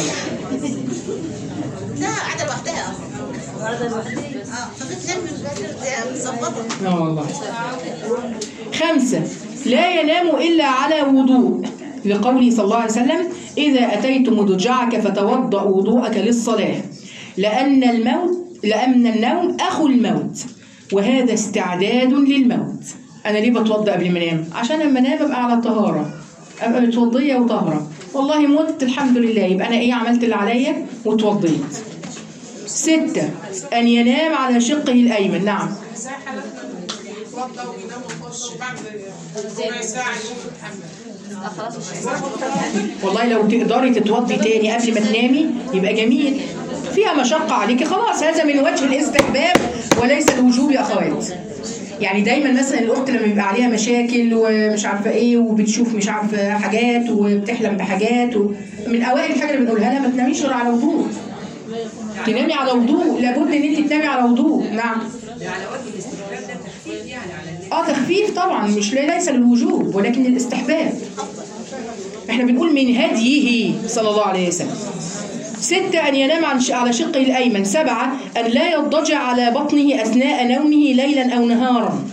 لا قاعده لوحدها النهارده لوحدي اه فبتنام من بدري مظبطه اه والله خمسة لا ينام إلا على وضوء لقوله صلى الله عليه وسلم إذا أتيت مضجعك فتوضأ وضوءك للصلاة لأن الموت لأن النوم أخو الموت وهذا استعداد للموت أنا ليه بتوضأ قبل ما أنام؟ عشان لما أنام أبقى على طهارة أبقى متوضية وطاهرة والله مت الحمد لله يبقى أنا إيه عملت اللي عليا وتوضيت ستة أن ينام على شقه الأيمن نعم ازاي حالاتنا بنتوضى وينام ونخش بعد ربع ساعة يقوم يتحمل اه خلاص مش والله لو تقدري تتوضي تاني قبل ما تنامي يبقى جميل فيها مشقة عليكي خلاص هذا من وجه الاستحباب وليس الوجوب يا أخوات يعني دايما مثلا الأخت لما بيبقى عليها مشاكل ومش عارفة إيه وبتشوف مش عارفة حاجات وبتحلم بحاجات و... من أوائل الحاجة اللي بنقولها لها ما تناميش غير على وضوء تنامي على وضوء لابد إن أنت تنامي على وضوء نعم على وجه الاستحباب ده تخفيف يعني على اه تخفيف طبعا مش ليس للوجوب ولكن الاستحباب احنا بنقول من هديه صلى الله عليه وسلم ستة أن ينام عن على شقه الأيمن سبعة أن لا يضطجع على بطنه أثناء نومه ليلا أو نهارا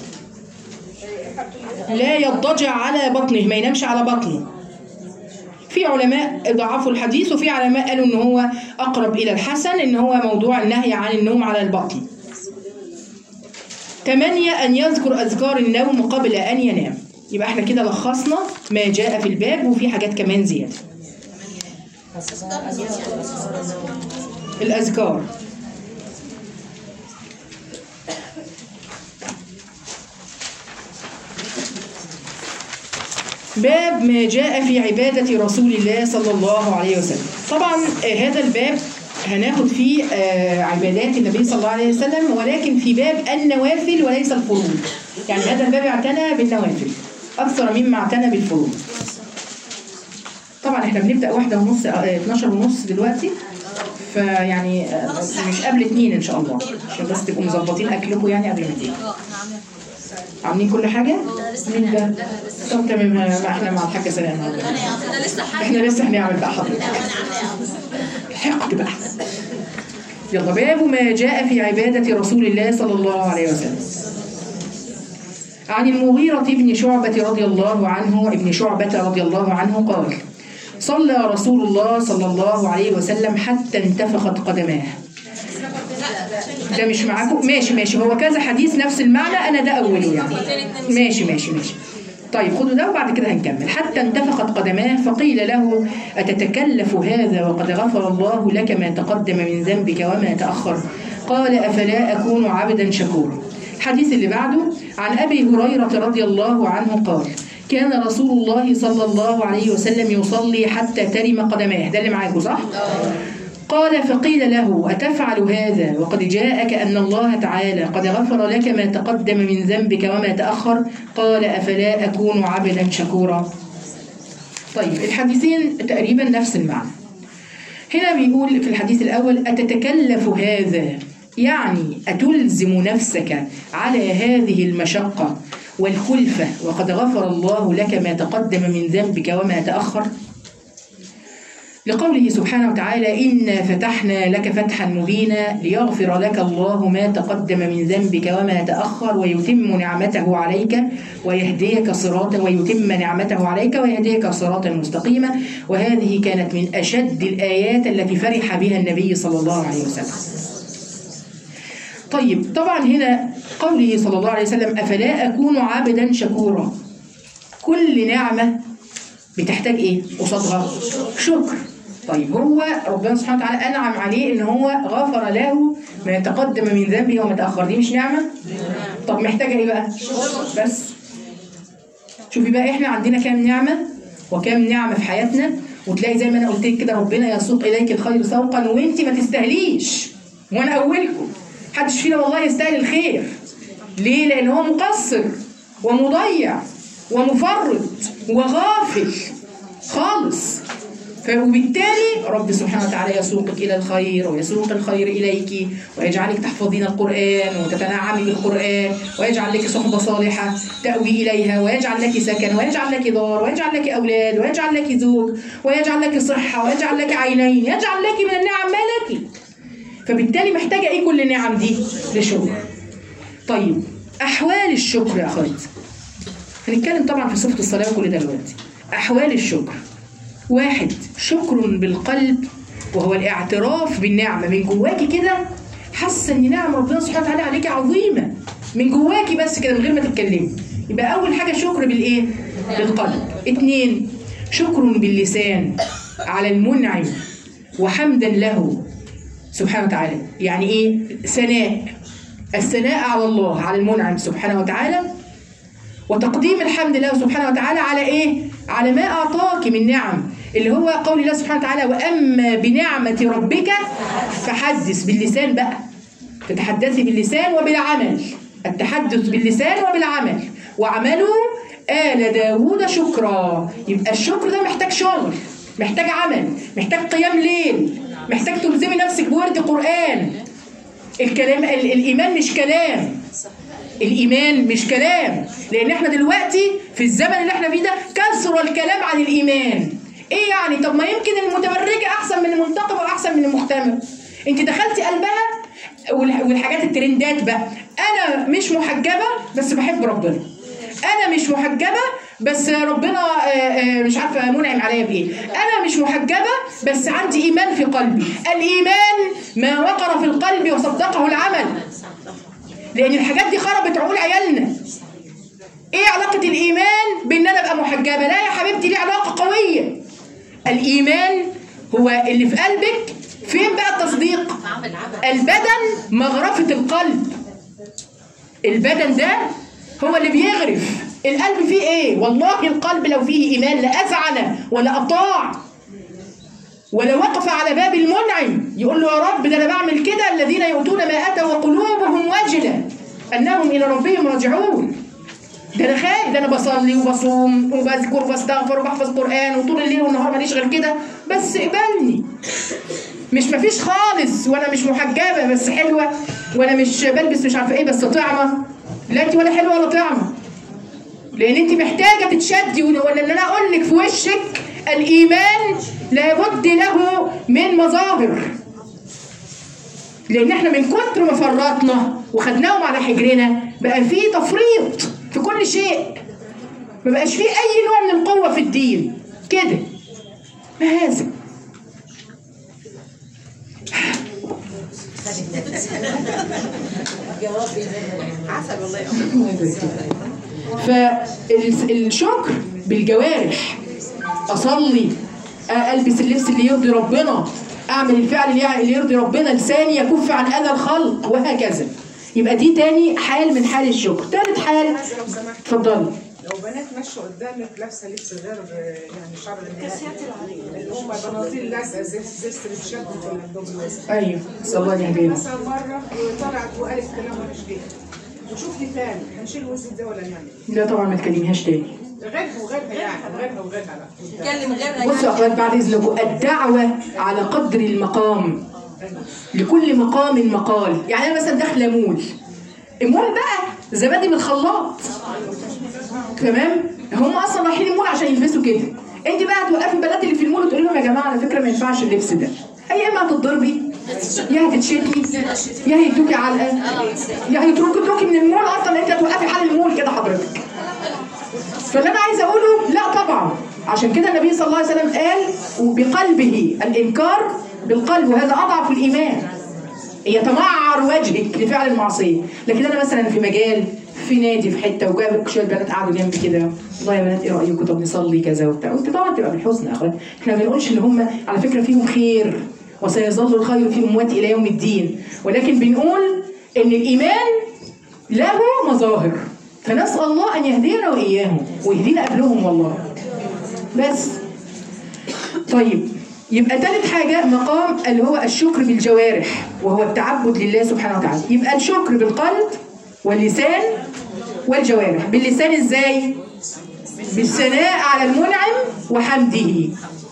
لا يضطجع على بطنه ما ينامش على بطنه في علماء ضعفوا الحديث وفي علماء قالوا ان هو اقرب الى الحسن ان هو موضوع النهي عن النوم على البطن ثمانية أن يذكر أذكار النوم قبل أن ينام يبقى احنا كده لخصنا ما جاء في الباب وفي حاجات كمان زيادة الأذكار باب ما جاء في عبادة رسول الله صلى الله عليه وسلم طبعا آه، هذا الباب هناخد فيه آه، عبادات النبي صلى الله عليه وسلم ولكن في باب النوافل وليس الفروض يعني هذا الباب اعتنى بالنوافل أكثر مما اعتنى بالفروض طبعا احنا بنبدأ واحدة ونص آه، 12 ونص دلوقتي فيعني آه، مش قبل اتنين ان شاء الله عشان بس تبقوا مظبطين اكلكم يعني قبل ما تيجي اه احنا عاملين عاملين كل حاجة؟ مين ده؟ طب تمام ما احنا مع الحاجة سلام انا لسه حاجه احنا لسه هنعمل بقى حضرتك حقك بقى يلا باب ما جاء في عبادة رسول الله صلى الله عليه وسلم عن المغيرة بن شعبة رضي الله عنه ابن شعبة رضي الله عنه قال صلى رسول الله صلى الله عليه وسلم حتى انتفخت قدماه ده مش معاكم ماشي ماشي هو كذا حديث نفس المعنى انا ده اوله يعني ماشي ماشي ماشي طيب خدوا ده وبعد كده هنكمل حتى انتفخت قدماه فقيل له أتتكلف هذا وقد غفر الله لك ما تقدم من ذنبك وما تأخر قال أفلا أكون عبدا شكورا الحديث اللي بعده عن أبي هريرة رضي الله عنه قال كان رسول الله صلى الله عليه وسلم يصلي حتى ترم قدماه ده اللي معاكم صح؟ قال فقيل له أتفعل هذا وقد جاءك أن الله تعالى قد غفر لك ما تقدم من ذنبك وما تأخر قال أفلا أكون عبدا شكورا طيب الحديثين تقريبا نفس المعنى هنا بيقول في الحديث الأول أتتكلف هذا يعني أتلزم نفسك على هذه المشقة والكلفة وقد غفر الله لك ما تقدم من ذنبك وما تأخر لقوله سبحانه وتعالى إنا فتحنا لك فتحا مبينا ليغفر لك الله ما تقدم من ذنبك وما تأخر ويتم نعمته عليك ويهديك صراطا ويتم نعمته عليك ويهديك صراطا مستقيما وهذه كانت من أشد الآيات التي فرح بها النبي صلى الله عليه وسلم طيب طبعا هنا قوله صلى الله عليه وسلم أفلا أكون عبدا شكورا كل نعمة بتحتاج ايه قصادها شكر طيب هو ربنا سبحانه وتعالى انعم عليه ان هو غفر له ما تقدم من ذنبه وما تاخر دي مش نعمه طب محتاجه ايه بقى بس شوفي بقى احنا عندنا كام نعمه وكام نعمه في حياتنا وتلاقي زي ما انا قلت لك كده ربنا يسوق اليك الخير سوقا وانت ما تستاهليش وانا اولكم محدش فينا والله يستاهل الخير ليه لان هو مقصر ومضيع ومفرط وغافل خالص ف- وبالتالي رب سبحانه وتعالى يسوقك الى الخير ويسوق الخير اليك ويجعلك تحفظين القران وتتنعمي بالقران ويجعل لك صحبه صالحه تاوي اليها ويجعل لك سكن ويجعل لك دار ويجعل لك اولاد ويجعل لك زوج ويجعل لك صحه ويجعل لك عينين يجعل لك من النعم ما لك فبالتالي محتاجه ايه كل النعم دي لشكر طيب احوال الشكر يا اخواتي هنتكلم طبعا في صفه الصلاه وكل ده دلوقتي احوال الشكر واحد شكر بالقلب وهو الاعتراف بالنعمه من جواكي كده حاسه ان نعم ربنا سبحانه وتعالى عليكي عظيمه من جواكي بس كده من غير ما تتكلمي يبقى اول حاجه شكر بالايه بالقلب اتنين شكر باللسان على المنعم وحمدا له سبحانه وتعالى يعني ايه ثناء الثناء على الله على المنعم سبحانه وتعالى وتقديم الحمد لله سبحانه وتعالى على ايه على ما اعطاك من نعم اللي هو قول الله سبحانه وتعالى واما بنعمه ربك فحدث باللسان بقى تتحدثي باللسان وبالعمل التحدث باللسان وبالعمل وعملوا آل داوود شكرا يبقى الشكر ده محتاج شغل محتاج عمل محتاج قيام ليل محتاج تلزمي نفسك بورد قرآن الكلام ال- الإيمان مش كلام الإيمان مش كلام لأن احنا دلوقتي في الزمن اللي احنا فيه ده كثر الكلام عن الإيمان ايه يعني طب ما يمكن المتبرجة أحسن من المنتقبة وأحسن من المحتمل انت دخلتي قلبها والح- والحاجات الترندات بقى انا مش محجبه بس بحب ربنا انا مش محجبه بس ربنا آه، آه، مش عارفه منعم عليا بايه انا مش محجبه بس عندي ايمان في قلبي الايمان ما وقر في القلب وصدقه العمل لان الحاجات دي خربت عقول عيالنا ايه علاقه الايمان بان انا ابقى محجبه لا يا حبيبتي ليه علاقه قويه الايمان هو اللي في قلبك فين بقى التصديق البدن مغرفة القلب البدن ده هو اللي بيغرف القلب فيه ايه والله القلب لو فيه ايمان لأذعن ولا أطاع ولا وقف على باب المنعم يقول له يا رب ده انا بعمل كده الذين يؤتون ما اتوا وقلوبهم وجله انهم الى ربهم راجعون ده انا خايف ده انا بصلي وبصوم وبذكر وبستغفر وبحفظ قران وطول الليل والنهار ماليش غير كده بس اقبلني مش مفيش خالص وانا مش محجبه بس حلوه وانا مش بلبس مش عارفه ايه بس طعمه لا انت ولا حلوه ولا طعمه لان انت محتاجه تتشدي ولا ان انا اقول لك في وشك الايمان لابد له من مظاهر لان احنا من كتر ما فرطنا وخدناهم على حجرنا بقى في تفريط في كل شيء ما بقاش فيه اي نوع من القوه في الدين كده مهازم عسل والله فالشكر بالجوارح اصلي البس اللبس اللي يرضي ربنا اعمل الفعل اللي اللي يرضي ربنا لساني يكف عن اذى الخلق وهكذا يبقى دي تاني حال من حال الشكر تالت حال لو سمحت اتفضلي لو بنات ماشيه قدامك لابسه لبس غير آه، يعني شعر النهائي اللي هم بناطيل لازقه زي زي استرتشات ولا الدبل ايوه صلى الله عليه وسلم مثلا مره طلعت وقالت كلام مش فيه وشوفني تاني هنشيل الوزن ده ولا نعمل لا طبعا ما تكلميهاش تاني غيرها وغيرها يعني غيرها وغيرها لا اتكلم غيرها بصوا يا اخوات بعد اذنكم الدعوه على قدر المقام لكل مقام مقال يعني انا مثلا داخله مول المول بقى زبادي من الخلاط تمام هم اصلا رايحين المول عشان يلبسوا كده انت بقى هتوقفي البنات اللي في المول وتقولي لهم يا جماعه على فكره ما ينفعش اللبس ده يا اما هتتضربي يا هتتشتي يا هيدوكي علقه يا هيتركوا تروكي من المول اصلا انت هتوقفي حال المول كده حضرتك فاللي انا عايزه اقوله لا طبعا عشان كده النبي صلى الله عليه وسلم قال وبقلبه الانكار بالقلب وهذا اضعف الايمان يتمعر وجهك لفعل المعصيه لكن انا مثلا في مجال في نادي في حته وجاب شويه بنات قعدوا جنبي كده والله يا بنات ايه رايكم طب نصلي كذا وبتاع وانت طبعا تبقى بالحسن يا اخوات احنا ما بنقولش ان هم على فكره فيهم خير وسيظل الخير في امتي الى يوم الدين ولكن بنقول ان الايمان له مظاهر فنسال الله ان يهدينا واياهم ويهدينا قبلهم والله بس طيب يبقى ثالث حاجة مقام اللي هو الشكر بالجوارح وهو التعبد لله سبحانه وتعالى يبقى الشكر بالقلب واللسان والجوارح باللسان ازاي؟ بالثناء على المنعم وحمده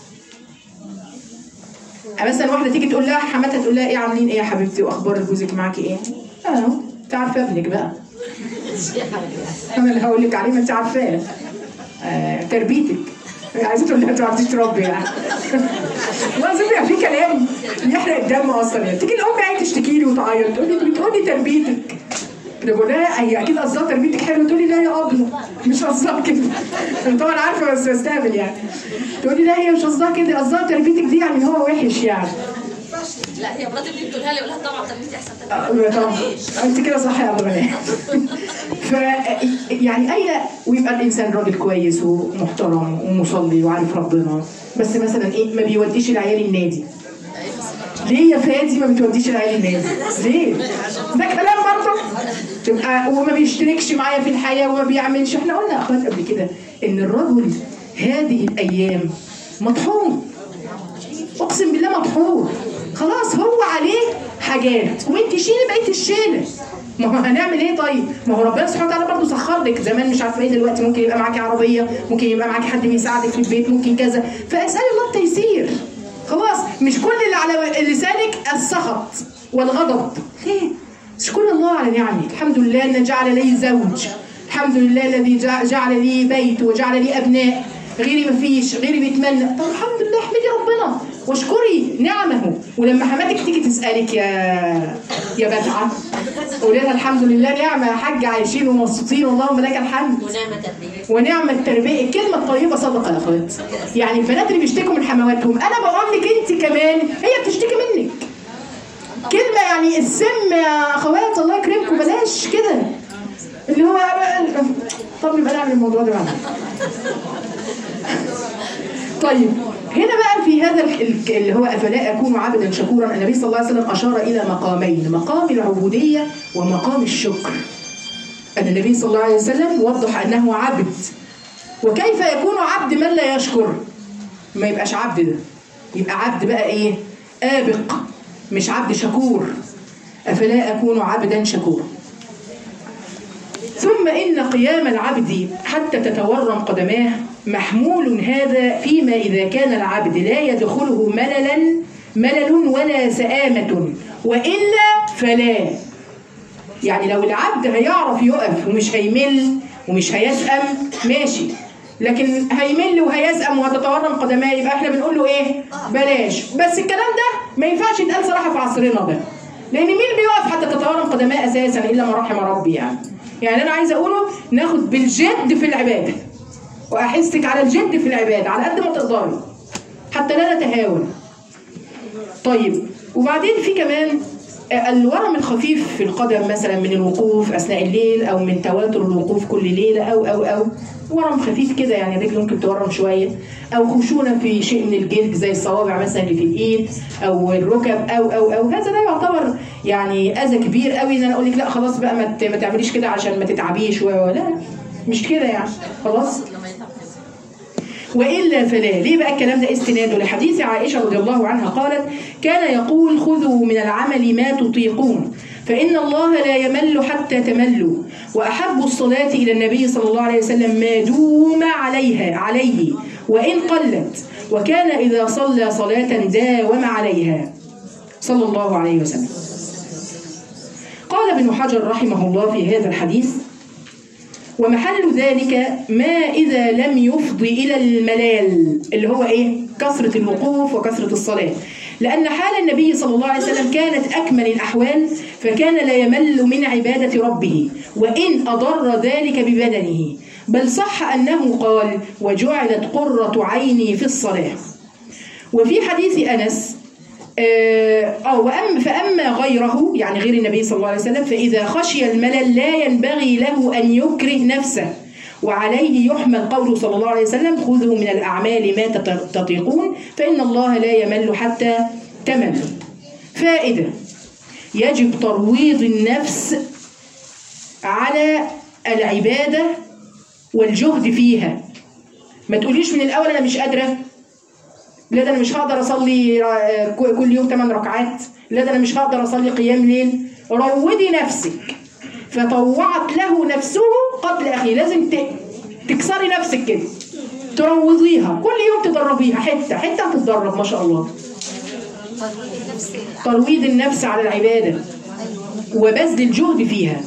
مثلا واحدة تيجي تقول لها حماتها تقول لها ايه عاملين ايه يا حبيبتي واخبار جوزك معاكي ايه؟ اهو انت عارفة ابنك بقى انا اللي هقول لك عليه ما انت عارفاه آه، تربيتك عايزه تقول لها تعرفيش تربي يعني لازم يبقى في كلام يحرق الدم اصلا يعني تيجي الام يعني تشتكي لي وتعيط تقول لي بتقول لي تربيتك انا بقول لها هي اكيد قصدها تربيتك حلوه تقول لي لا يا ابله مش قصدها كده انا طبعا عارفه بس بستقبل يعني تقول لي لا هي مش قصدها كده قصدها تربيتك دي يعني هو وحش يعني لا هي مرات ابني بتقولها لي اقول لها طبعا تربيتي احسن آه، طبعا انت كده صح يا بنات ف يعني اي ويبقى الانسان راجل كويس ومحترم ومصلي وعارف ربنا بس مثلا ايه ما بيوديش العيال النادي ليه يا فادي ما بتوديش العيال النادي؟ ليه؟ ده كلام برضه تبقى وما بيشتركش معايا في الحياه وما بيعملش احنا قلنا يا اخوات قبل كده ان الرجل هذه الايام مطحون اقسم بالله مطحون خلاص هو عليه حاجات وانت شيلي بقيه الشيله ما هو هنعمل ايه طيب؟ ما هو ربنا سبحانه وتعالى برضه سخر لك زمان مش عارفه ايه دلوقتي ممكن يبقى معاكي عربيه، ممكن يبقى معاكي حد بيساعدك في البيت، ممكن كذا، فاسالي الله التيسير. خلاص مش كل اللي على لسانك السخط والغضب. ليه؟ اشكر الله على نعمه، الحمد لله ان جعل لي زوج، الحمد لله الذي جع- جعل لي بيت وجعل لي ابناء، غيري مفيش، غيري بيتمنى، طب الحمد لله احمدي ربنا واشكري نعمه ولما حماتك تيجي تسالك يا يا بدعه قولي لها الحمد لله نعمه يا حاج عايشين ومبسوطين اللهم لك الحمد ونعمة تربية ونعم التربيه الكلمه الطيبه صدقه يا اخوات يعني البنات اللي بيشتكوا من حمواتهم انا بقول لك انت كمان هي بتشتكي منك كلمه يعني السم يا اخوات الله يكرمكم بلاش كده اللي هو طب نبقى نعمل الموضوع ده بعدين طيب هنا بقى في هذا ال- ال- اللي هو افلا اكون عبدا شكورا النبي صلى الله عليه وسلم اشار الى مقامين مقام العبوديه ومقام الشكر أن النبي صلى الله عليه وسلم وضح أنه عبد وكيف يكون عبد من لا يشكر ما يبقاش عبد ده يبقى عبد بقى إيه آبق مش عبد شكور أفلا أكون عبدا شكورا ثم إن قيام العبد حتى تتورم قدماه محمول هذا فيما إذا كان العبد لا يدخله مللا ملل ولا سآمة وإلا فلا يعني لو العبد هيعرف يقف ومش هيمل ومش هيسأم ماشي لكن هيمل وهيسأم وهتتورم قدماه يبقى احنا بنقول له ايه؟ بلاش بس الكلام ده ما ينفعش يتقال صراحه في عصرنا ده لان مين بيقف حتى تتورم قدماه اساسا الا من رحم ربي يعني يعني انا عايزه اقوله ناخد بالجد في العباده واحثك على الجد في العباده على قد ما تقدري حتى لا نتهاون طيب وبعدين في كمان الورم الخفيف في القدم مثلا من الوقوف اثناء الليل او من تواتر الوقوف كل ليله او او او ورم خفيف كده يعني الرجل ممكن تورم شويه او خشونه في شيء من الجلد زي الصوابع مثلا اللي في الايد او الركب او او او هذا لا يعتبر يعني اذى كبير قوي ان انا اقول لك لا خلاص بقى ما ت- ما تعمليش كده عشان ما تتعبيش و- ولا مش كده يعني خلاص لما يتعب كده وإلا فلا ليه بقى الكلام ده استناده لحديث عائشة رضي الله عنها قالت كان يقول خذوا من العمل ما تطيقون فإن الله لا يمل حتى تملوا وأحب الصلاة إلى النبي صلى الله عليه وسلم ما دوم عليها عليه وإن قلت وكان إذا صلى صلاة داوم عليها صلى الله عليه وسلم قال ابن حجر رحمه الله في هذا الحديث ومحل ذلك ما إذا لم يفضي إلى الملال اللي هو إيه؟ كثرة الوقوف وكثرة الصلاة لأن حال النبي صلى الله عليه وسلم كانت أكمل الأحوال فكان لا يمل من عبادة ربه وإن أضر ذلك ببدنه بل صح أنه قال وجعلت قرة عيني في الصلاة وفي حديث أنس آه آه، وأم فأما غيره يعني غير النبي صلى الله عليه وسلم فإذا خشي الملل لا ينبغي له أن يكره نفسه وعليه يحمل قوله صلى الله عليه وسلم خذوا من الأعمال ما تط- تطيقون فإن الله لا يمل حتى تملوا فائدة يجب ترويض النفس على العبادة والجهد فيها ما تقوليش من الأول أنا مش قادرة لا ده انا مش هقدر اصلي آه، ك- كل يوم 8 ركعات لا ده انا مش هقدر اصلي قيام ليل روضي نفسك فطوعت له نفسه قتل اخيه لازم ت- تكسري نفسك كده تروضيها كل يوم تدربيها حته حته هتتدرب ما شاء الله ترويض النفس على العباده وبذل الجهد فيها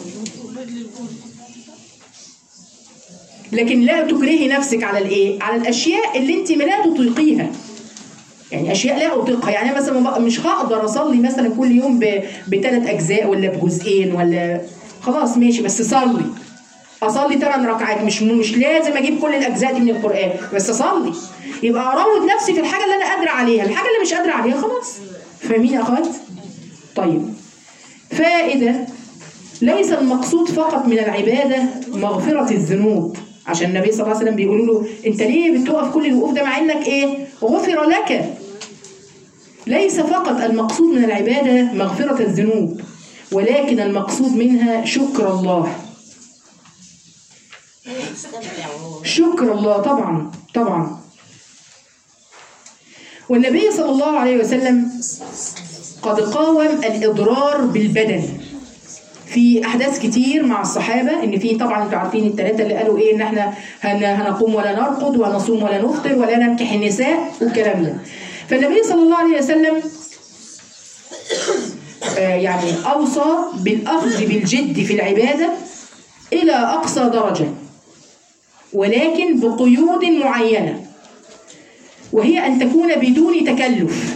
لكن لا تكرهي نفسك على الايه على الاشياء اللي انت لا تطيقيها يعني اشياء لا اطيقها يعني أنا مثلا ما بق- مش هقدر اصلي مثلا كل يوم بثلاث اجزاء ولا بجزئين ولا خلاص ماشي بس صلي اصلي ثمان ركعات مش مش لازم اجيب كل الاجزاء دي من القران بس اصلي يبقى اروض نفسي في الحاجه اللي انا قادره عليها الحاجه اللي مش قادره عليها خلاص فاهمين يا اخوات طيب فائده ليس المقصود فقط من العباده مغفره الذنوب عشان النبي صلى الله عليه وسلم بيقولوا له انت ليه بتقف كل الوقوف ده مع انك ايه غفر لك ليس فقط المقصود من العباده مغفره الذنوب ولكن المقصود منها شكر الله شكر الله طبعا طبعا والنبي صلى الله عليه وسلم قد قاوم الإضرار بالبدن في أحداث كتير مع الصحابة إن في طبعا أنتوا عارفين الثلاثة اللي قالوا إيه إن إحنا هن- هنقوم ولا نرقد وهنصوم ولا نفطر ولا ننكح النساء والكلام ده فالنبي صلى الله عليه وسلم آه، يعني أوصى بالأخذ بالجد في العبادة إلى أقصى درجة ولكن بقيود معينة وهي أن تكون بدون تكلف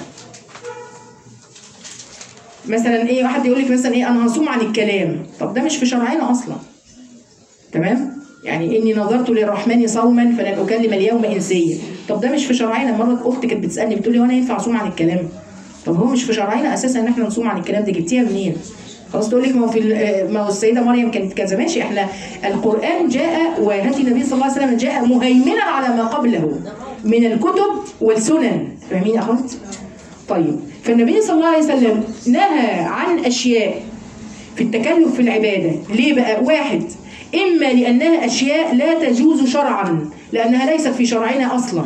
مثلا ايه واحد يقول لك مثلا ايه انا هصوم عن الكلام طب ده مش في شرعنا اصلا تمام يعني اني نظرت للرحمن صوما فلن اكلم اليوم انسيا طب ده مش في شرعنا مره اختي كانت بتسالني بتقول لي وانا ينفع اصوم عن الكلام طب هو مش في شرعنا اساسا ان احنا نصوم عن الكلام ده جبتيها منين خلاص تقول لك ما هو في ال- ما هو السيده مريم كانت كذا ماشي احنا القران جاء وهدي النبي صلى الله عليه وسلم جاء مهيمنا على ما قبله من الكتب والسنن فاهمين يا اخوات طيب فالنبي صلى الله عليه وسلم نهى عن اشياء في التكلف في العباده ليه بقى واحد اما لانها اشياء لا تجوز شرعا لانها ليست في شرعنا اصلا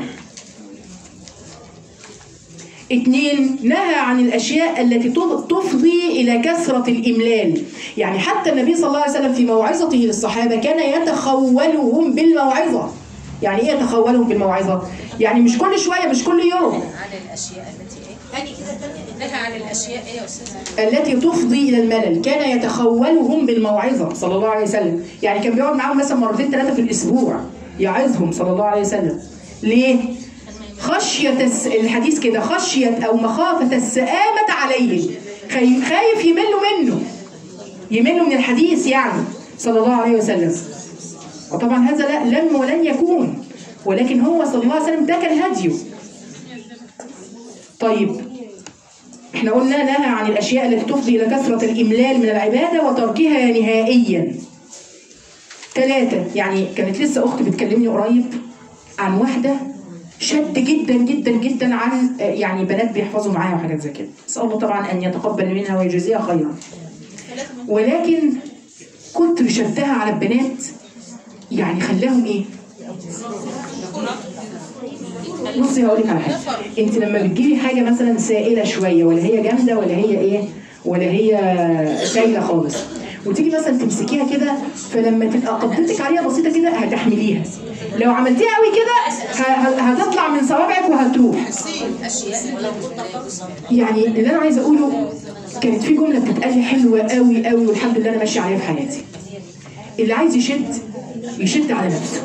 اثنين نهى عن الاشياء التي تف- تفضي الى كثره الاملال يعني حتى النبي صلى الله عليه وسلم في موعظته للصحابه كان يتخولهم بالموعظه يعني ايه يتخولهم بالموعظه يعني مش كل شويه مش كل يوم عن الاشياء التي ايه؟ نهى عن الاشياء ايه يا استاذه؟ التي تفضي الى الملل كان يتخولهم بالموعظه صلى الله عليه وسلم يعني كان بيقعد معاهم مثلا مرتين ثلاثه في الاسبوع يعظهم صلى الله عليه وسلم ليه خشيه الس... الحديث كده خشيه او مخافه السآمه عليهم خايف خايف يملوا منه يملوا من الحديث يعني صلى الله عليه وسلم وطبعا هذا لا لم ولن يكون ولكن هو صلى الله عليه وسلم ده كان هديه طيب احنا قلنا نهى عن الاشياء التي تفضي الى كثره الاملال من العباده وتركها نهائيا ثلاثة يعني كانت لسه أختي بتكلمني قريب عن واحدة شد جدا جدا جدا عن آه، يعني بنات بيحفظوا معايا وحاجات زي كده أسأل الله طبعا أن يتقبل منها ويجزيها خيرا ولكن كتر شدها على البنات يعني خلاهم إيه؟ بصي هقول لك على حاجه انت لما بتجيبي حاجه مثلا سائله شويه ولا هي جامده ولا هي ايه ولا هي سايله خالص وتيجي مثلا تمسكيها كده فلما تبقى قبضتك عليها بسيطه كده هتحمليها لو عملتيها قوي كده ه- ه- هتطلع من صوابعك وهتروح يعني اللي انا عايزه اقوله كانت في جمله بتتقال لي حلوه قوي قوي والحمد لله انا ماشيه عليها في حياتي اللي عايز يشد يشد على نفسه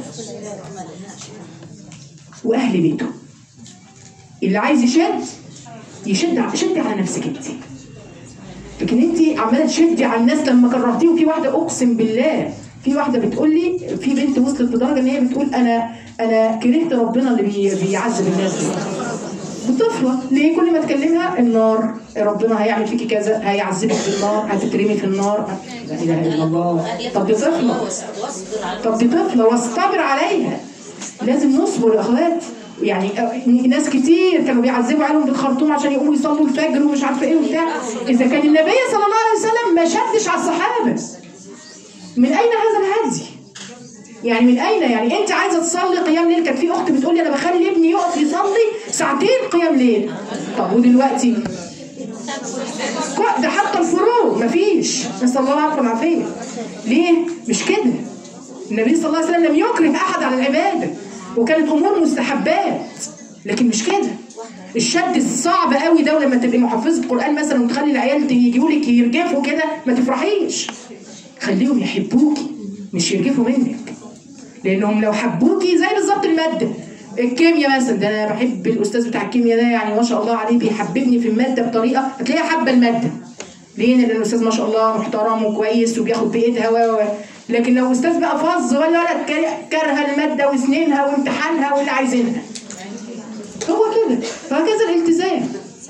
واهل بيته اللي عايز يشد يشد ع- شدي على نفسك انت لكن انت عماله تشدي على الناس لما كرهتيه وفي واحده اقسم بالله في واحده بتقول لي في بنت وصلت لدرجه ان هي بتقول انا انا كرهت ربنا اللي بي بيعذب الناس دي طفله ليه كل ما تكلمها النار ربنا هيعمل فيكي كذا هيعذبك في النار هتترمي في النار لا اله الا الله طب دي طفله طب دي طفله واصطبر عليها لازم نصبر يا اخوات يعني آه، ناس كتير كانوا بيعذبوا عليهم بالخرطوم عشان يقوموا يصلوا الفجر ومش عارفه ايه وبتاع اذا كان النبي صلى الله عليه وسلم ما شدش على الصحابه من اين هذا الهدي يعني من اين يعني انت عايزه تصلي قيام ليل كانت في اخت بتقول لي انا بخلي ابني يقف يصلي ساعتين قيام ليل طب ودلوقتي كو- ده حتى الفروض مفيش نسال الله العفو والعافيه ليه مش كده النبي صلى الله عليه وسلم لم يكره احد على العباده وكانت امور مستحبات لكن مش كده الشد الصعب قوي ده ولما تبقي محفظه قران مثلا وتخلي العيال يجيوا لك يرجفوا كده ما تفرحيش خليهم يحبوكي مش يرجفوا منك لانهم لو حبوكي زي بالظبط الماده الكيمياء مثلا ده انا بحب الاستاذ بتاع الكيمياء ده يعني ما شاء الله عليه بيحببني في الماده بطريقه هتلاقيها حابه الماده ليه؟ لان الاستاذ ما شاء الله محترم وكويس وبياخد بايدها و و- لكن لو استاذ بقى فظ ولا ولا كاره- كارهه الماده وسنينها وامتحانها واللي عايزينها هو كده فهكذا الالتزام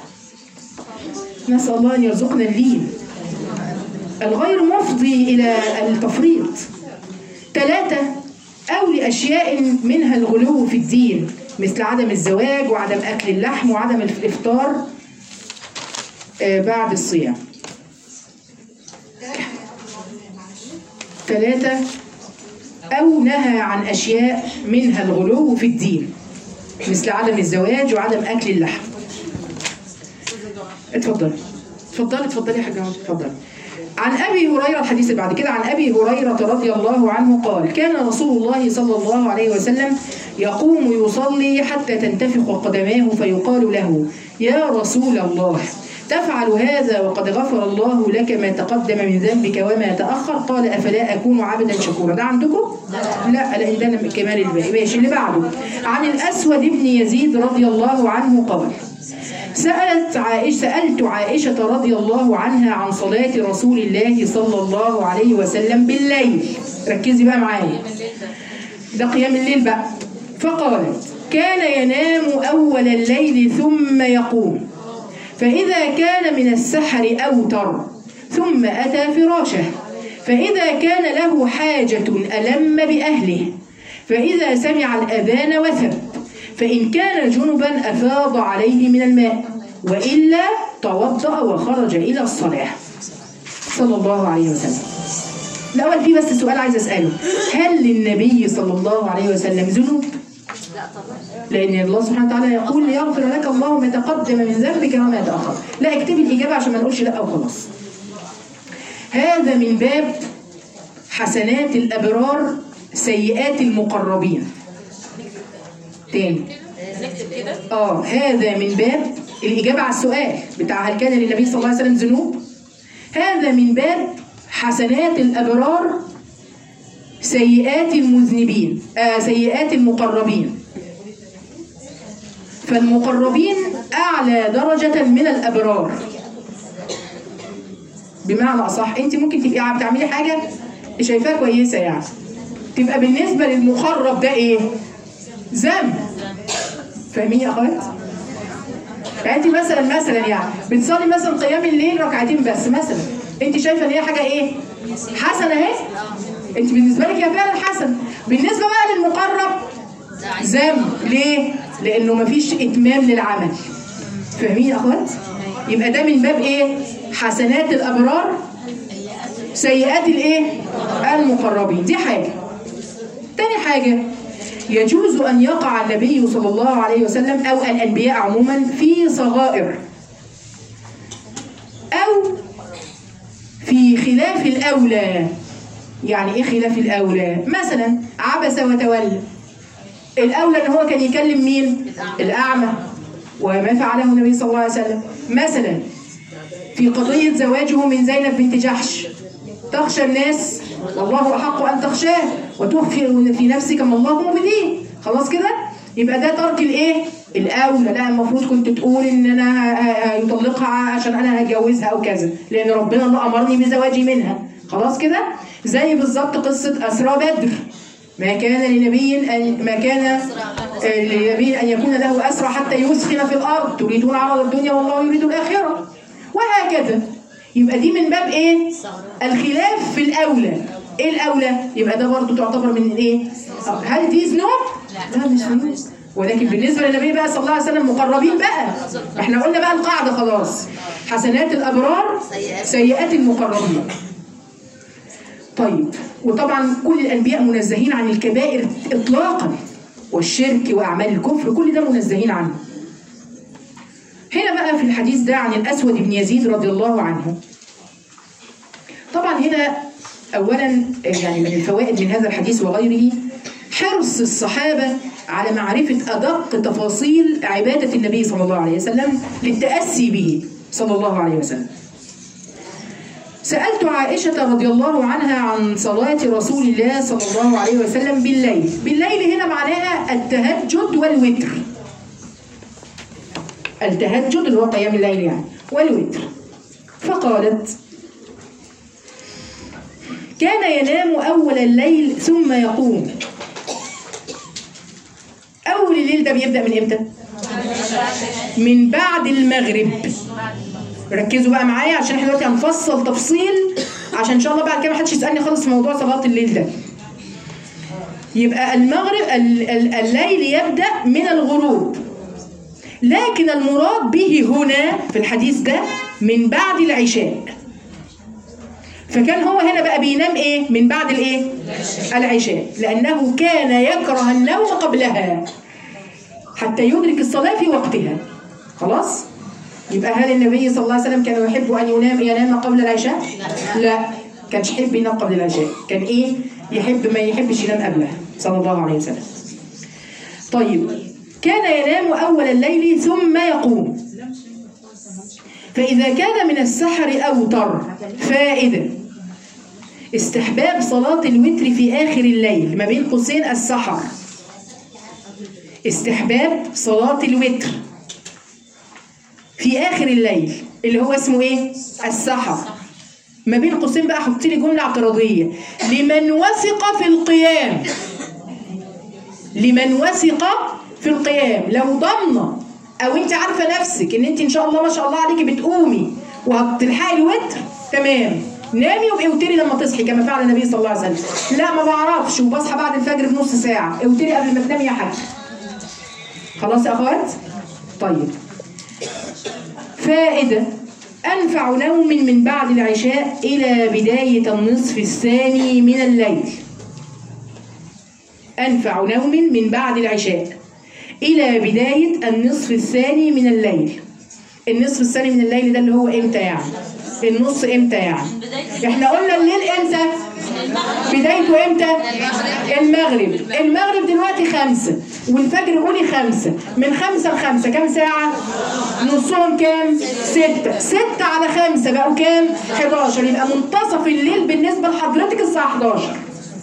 نسال الله ان يرزقنا اللين الغير مفضي الى التفريط ثلاثه او لاشياء منها الغلو في الدين مثل عدم الزواج وعدم اكل اللحم وعدم الافطار آه، بعد الصيام ثلاثة أو نهى عن أشياء منها الغلو في الدين مثل عدم الزواج وعدم أكل اللحم اتفضل اتفضلي اتفضلي يا حاجة عمر، اتفضلي عن أبي هريرة الحديث اللي بعد كده عن أبي هريرة رضي الله عنه قال كان رسول الله صلى الله عليه وسلم يقوم يصلي حتى تنتفخ قدماه فيقال له يا رسول الله تفعل هذا وقد غفر الله لك ما تقدم من ذنبك وما تأخر قال أفلا أكون عبدا شكورا ده عندكم؟ لا لأن ده لم- كمال الباقي ماشي اللي بعده عن الأسود بن يزيد رضي الله عنه قال سألت عائشة سألت عائشة رضي الله عنها عن صلاة رسول الله صلى الله عليه وسلم بالليل ركزي بقى معايا ده قيام الليل بقى فقالت كان ينام أول الليل ثم يقوم فإذا كان من السحر أوتر ثم أتى فراشه فإذا كان له حاجة ألم بأهله فإذا سمع الأذان وثب فإن كان جنبا أفاض عليه من الماء وإلا توضأ وخرج إلى الصلاة صلى الله عليه وسلم الأول في بس سؤال عايز أسأله هل للنبي صلى الله عليه وسلم ذنوب؟ لأن الله سبحانه وتعالى يقول ليغفر لك الله ما تقدم من ذنبك وما تأخر لا اكتبي الإجابة عشان ما نقولش لا وخلاص هذا من باب حسنات الأبرار سيئات المقربين تاني نكتب كده اه هذا من باب الإجابة على السؤال بتاع هل كان للنبي صلى الله عليه وسلم ذنوب هذا من باب حسنات الأبرار سيئات المذنبين آه سيئات المقربين فالمقربين أعلى درجة من الأبرار بمعنى أصح أنت ممكن تبقي عم بتعملي حاجة شايفاها كويسة يعني تبقى بالنسبة للمقرب ده إيه؟ ذنب فاهمين يا أخوات؟ يعني انت مثلا مثلا يعني بتصلي مثلا قيام الليل ركعتين بس مثلا انت شايفه ان هي حاجه ايه حسنه اهي انت بالنسبه لك هي فعلا حسنه بالنسبه بقى للمقرب ذنب ليه لانه مفيش اتمام للعمل فاهمين يا اخوات يبقى ده من باب ايه حسنات الابرار سيئات الايه المقربين دي حاجه تاني حاجه يجوز أن يقع النبي صلى الله عليه وسلم أو الأنبياء عموما في صغائر أو في خلاف الأولى يعني إيه خلاف الأولى؟ مثلا عبس وتولى الأولى إن هو كان يكلم مين؟ الأعمى وما فعله النبي صلى الله عليه وسلم مثلا في قضية زواجه من زينب بنت جحش تخشى الناس والله أحق أن تخشاه وتخفي في نفسك ما الله مبديه خلاص كده يبقى ده ترك الايه الاولى لا المفروض كنت تقول ان انا ه- ه- يطلقها عشان انا هتجوزها او كذا لان ربنا الله امرني بزواجي منها خلاص كده زي بالظبط قصه اسرى بدر ما كان لنبي ان ما كان آه، لنبي ان يكون له اسرى حتى يسخن في الارض تريدون عرض الدنيا والله يريد الاخره وهكذا يبقى دي من باب ايه الخلاف في الاولى ايه الاولى يبقى ده برضو تعتبر من ايه طب هل دي ذنوب لا مش ذنوب ولكن بالنسبه للنبي بقى صلى الله عليه وسلم مقربين بقى احنا قلنا بقى القاعده خلاص حسنات الابرار سيئات المقربين طيب وطبعا كل الانبياء منزهين عن الكبائر اطلاقا والشرك واعمال الكفر كل ده منزهين عنه هنا بقى في الحديث ده عن الاسود بن يزيد رضي الله عنه طبعا هنا اولا يعني من الفوائد من هذا الحديث وغيره حرص الصحابه على معرفه ادق تفاصيل عباده النبي صلى الله عليه وسلم للتاسي به صلى الله عليه وسلم سألت عائشة رضي الله عنها عن صلاة رسول الله صلى الله عليه وسلم بالليل بالليل هنا معناها التهجد والوتر التهجد اللي هو قيام الليل يعني والوتر فقالت كان ينام أول الليل ثم يقوم أول الليل ده بيبدأ من إمتى؟ من بعد المغرب ركزوا بقى معايا عشان احنا دلوقتي هنفصل تفصيل عشان ان شاء الله بعد كده محدش يسالني خالص في موضوع صلاه الليل ده يبقى المغرب ال- ال- الليل يبدا من الغروب لكن المراد به هنا في الحديث ده من بعد العشاء فكان هو هنا بقى بينام ايه من بعد الايه العشاء لانه كان يكره النوم قبلها حتى يدرك الصلاه في وقتها خلاص يبقى هل النبي صلى الله عليه وسلم كان يحب ان ينام ينام قبل العشاء لا كانش يحب ينام قبل العشاء كان ايه يحب ما يحبش ينام قبلها صلى الله عليه وسلم طيب كان ينام اول الليل ثم يقوم فاذا كان من السحر اوتر فائده استحباب صلاة الوتر في آخر الليل ما بين قوسين السحر استحباب صلاة الوتر في آخر الليل اللي هو اسمه إيه؟ السحر ما بين قوسين بقى حط لي جملة اعتراضية لمن وثق في القيام لمن وثق في القيام لو ضمن او انت عارفه نفسك ان انت ان شاء الله ما شاء الله عليكي بتقومي وهتلحقي الوتر تمام نامي وابقي اوتري لما تصحي كما فعل النبي صلى الله عليه وسلم لا ما بعرفش وبصحى بعد الفجر بنص ساعه اوتري قبل ما تنامي يا حاج خلاص يا اخوات طيب فائده انفع نوم من بعد العشاء الى بدايه النصف الثاني من الليل أنفع نوم من بعد العشاء إلى بداية النصف الثاني من الليل النصف الثاني من الليل ده اللي هو إمتى يعني النص إمتى يعني إحنا قلنا الليل إمتى بدايته إمتى المغرب المغرب دلوقتي خمسة والفجر قولي خمسة من خمسة لخمسة كام ساعة نصهم كام ستة ستة على خمسة بقوا كام 11 يبقى منتصف الليل بالنسبة لحضرتك الساعة 11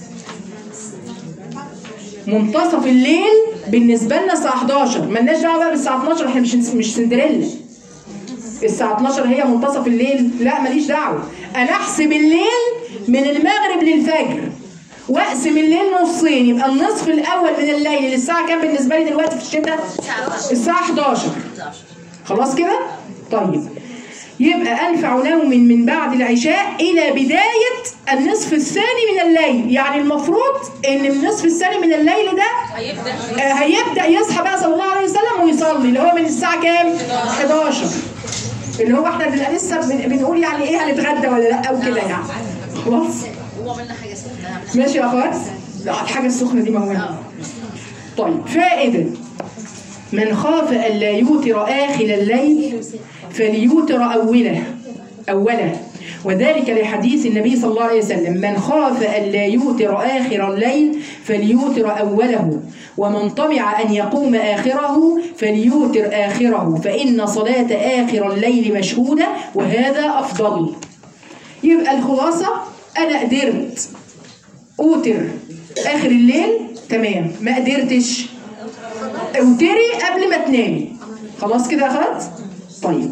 منتصف الليل بالنسبه لنا الساعه 11 مالناش دعوه بقى بالساعه 12 احنا مش مش سندريلا الساعه 12 هي منتصف الليل لا ماليش دعوه انا احسب الليل من المغرب للفجر واقسم الليل نصين يبقى النصف الاول من الليل للساعه كام بالنسبه لي دلوقتي في الشتاء الساعه 11 خلاص كده طيب يبقى أنفع نوم من بعد العشاء إلى بداية النصف الثاني من الليل يعني المفروض إن النصف الثاني من الليل ده هيبدا آه، هيبدأ يصحى بقى صلى الله عليه وسلم ويصلي اللي هو من الساعة كام؟ 11 اللي هو احنا بنبقى لسه بن- بنقول يعني ايه هنتغدى ولا لا او كده يعني خلاص هو منا حاجه سخنه ماشي يا اخوات؟ لا الحاجة السخنة دي مهمة طيب فائدة من خاف ألا يوتر آخر الليل فليوتر أوله أوله وذلك لحديث النبي صلى الله عليه وسلم من خاف ألا يوتر آخر الليل فليوتر أوله ومن طمع أن يقوم آخره فليوتر آخره فإن صلاة آخر الليل مشهودة وهذا أفضل يبقى الخلاصة أنا قدرت أوتر آخر الليل تمام ما قدرتش اوتري قبل ما تنامي خلاص كده يا اخوات طيب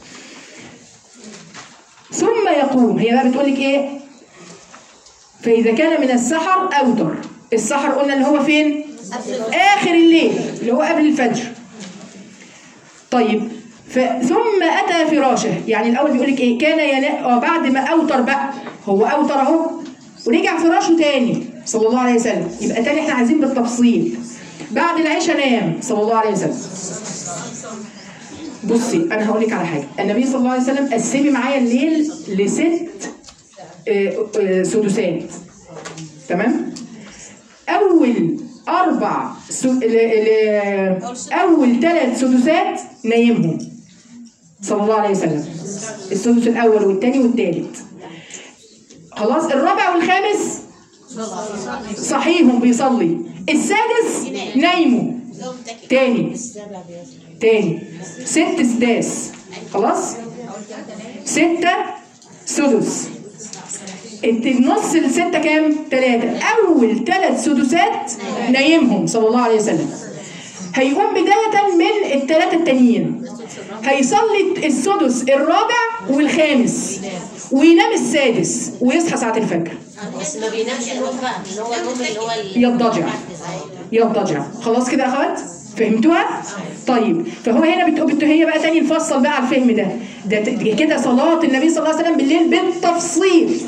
ثم يقوم هي بقى بتقول لك ايه فاذا كان من السحر اوتر السحر قلنا اللي هو فين اخر الليل اللي هو قبل الفجر طيب ف... ثم اتى فراشه يعني الاول بيقول لك ايه كان ينام اه بعد ما اوتر بقى هو اوتر اهو ورجع فراشه تاني صلى الله عليه وسلم يبقى تاني احنا عايزين بالتفصيل بعد العشاء نام صلى الله عليه وسلم بصي انا هقول لك على حاجه النبي صلى الله عليه وسلم قسمي معايا الليل لست آه، آه، سدسات تمام اول اربع سو... ل... ل... اول ثلاث سدسات نايمهم صلى الله عليه وسلم السدس الاول والثاني والثالث خلاص الرابع والخامس صحيهم بيصلي السادس نايمه تاني تاني ست سداس خلاص ستة سدس انت النص الستة كام؟ ثلاثة أول ثلاث سدسات نايمهم صلى الله عليه وسلم هيقوم بداية من الثلاثة التانيين هيصلي السدس الرابع والخامس وينام السادس ويصحى ساعة الفجر بس ما بينامش النوم بقى اللي هو النوم اللي هو ال- يضطجع يضطجع خلاص كده يا اخوات فهمتوها طيب فهو هنا بتقول بت- هي بقى تاني نفصل بقى على الفهم ده ده ت- كده صلاة النبي صلى الله عليه وسلم بالليل بالتفصيل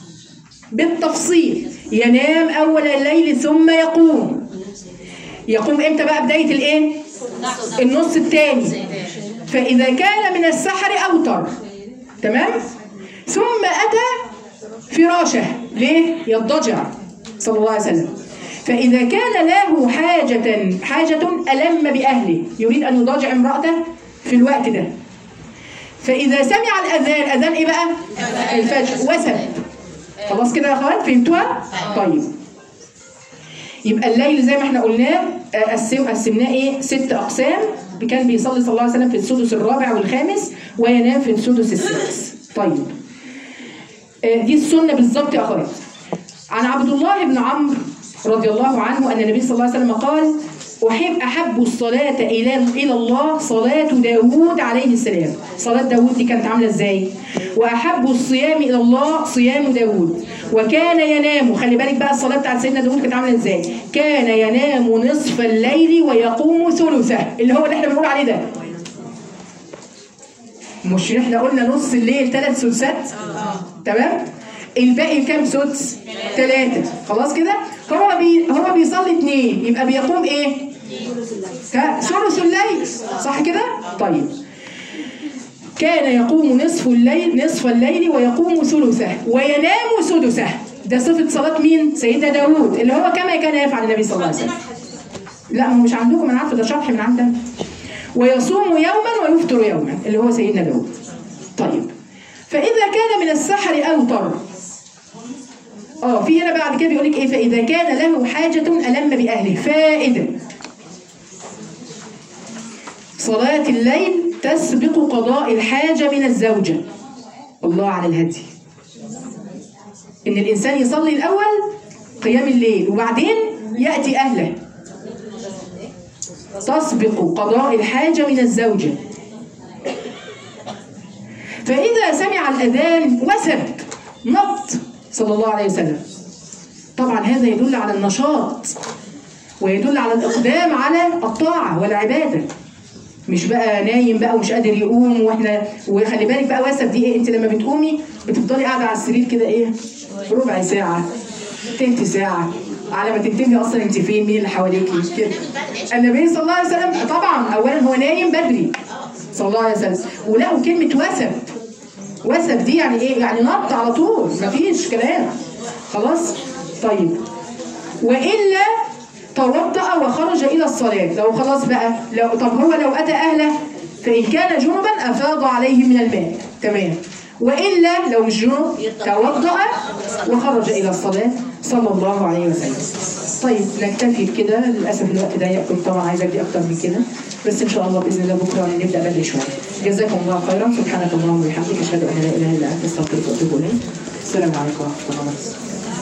بالتفصيل ينام أول الليل ثم يقوم يقوم امتى بقى بداية الايه النص الثاني فإذا كان من السحر أوتر تمام ثم أتى فراشه ليه يضجع صلى الله عليه وسلم فإذا كان له حاجة حاجة ألم بأهله يريد أن يضاجع امرأته في الوقت ده فإذا سمع الأذان أذان إيه بقى؟ الفجر وسب خلاص كده يا أخوات فهمتوها؟ طيب يبقى الليل زي ما احنا قلناه آه، قسم قسمناه ايه ست اقسام كان بيصلي صلى الله عليه وسلم في السدس الرابع والخامس وينام في السدس السادس طيب آه، دي السنه بالظبط يا اخوات عن عبد الله بن عمرو رضي الله عنه ان النبي صلى الله عليه وسلم قال أحب أحب الصلاة إلى إلى الله صلاة داوود عليه السلام صلاة داوود دي كانت عاملة إزاي وأحب الصيام إلى الله صيام داوود وكان ينام خلي بالك بقى الصلاة بتاعت سيدنا داوود كانت عاملة إزاي كان ينام نصف الليل ويقوم ثلثه اللي هو اللي احنا بنقول عليه ده مش احنا قلنا نص الليل ثلاث سدسات تمام الباقي كام سدس ثلاثة خلاص كده هو بي هو بيصلي اثنين يبقى بيقوم ايه ها، ثلث الليل صح كده طيب كان يقوم نصف الليل نصف الليل ويقوم ثلثه وينام سدسه ده صفة صلاة مين؟ سيدنا داوود اللي هو كما كان يفعل النبي صلى الله عليه وسلم لا ما هو مش عندكم انا عارفه ده شرح من عندنا ويصوم يوما ويفطر يوما اللي هو سيدنا داود طيب فإذا كان من السحر أوتر اه في هنا بعد كده بيقول لك ايه فإذا كان له حاجة ألم بأهله فائدة صلاة الليل تسبق قضاء الحاجة من الزوجة الله على الهدي إن الإنسان يصلي الأول قيام الليل وبعدين يأتي أهله تسبق قضاء الحاجة من الزوجة فإذا سمع الأذان وسب نط صلى الله عليه وسلم طبعا هذا يدل على النشاط ويدل على الإقدام على الطاعة والعبادة مش بقى نايم بقى ومش قادر يقوم واحنا وخلي بالك بقى وسب دي ايه انت لما بتقومي بتفضلي قاعده على السرير كده ايه ربع ساعه تلت ساعه على ما تنتبهي اصلا انت فين مين اللي حواليكي كده النبي صلى الله عليه وسلم طبعا اولا هو نايم بدري صلى الله عليه وسلم ولقوا كلمه وسب وسب دي يعني ايه يعني نط على طول مفيش كلام خلاص طيب والا توضأ وخرج إلى الصلاة لو خلاص بقى لو طب هو لو أتى أهله فإن كان جنبا أفاض عليه من الماء تمام وإلا لو مش جنب توضأ وخرج إلى الصلاة صلى الله عليه وسلم طيب نكتفي بكده للأسف الوقت ضيق كنت طبعا عايزة أدي أكتر من كده بس إن شاء الله بإذن الله بكرة نبدأ بدري شوية جزاكم الله خيرا سبحانك اللهم وبحمدك أشهد أن لا إله إلا أنت أستغفرك وأتوب إليك السلام عليكم ورحمة الله وبركاته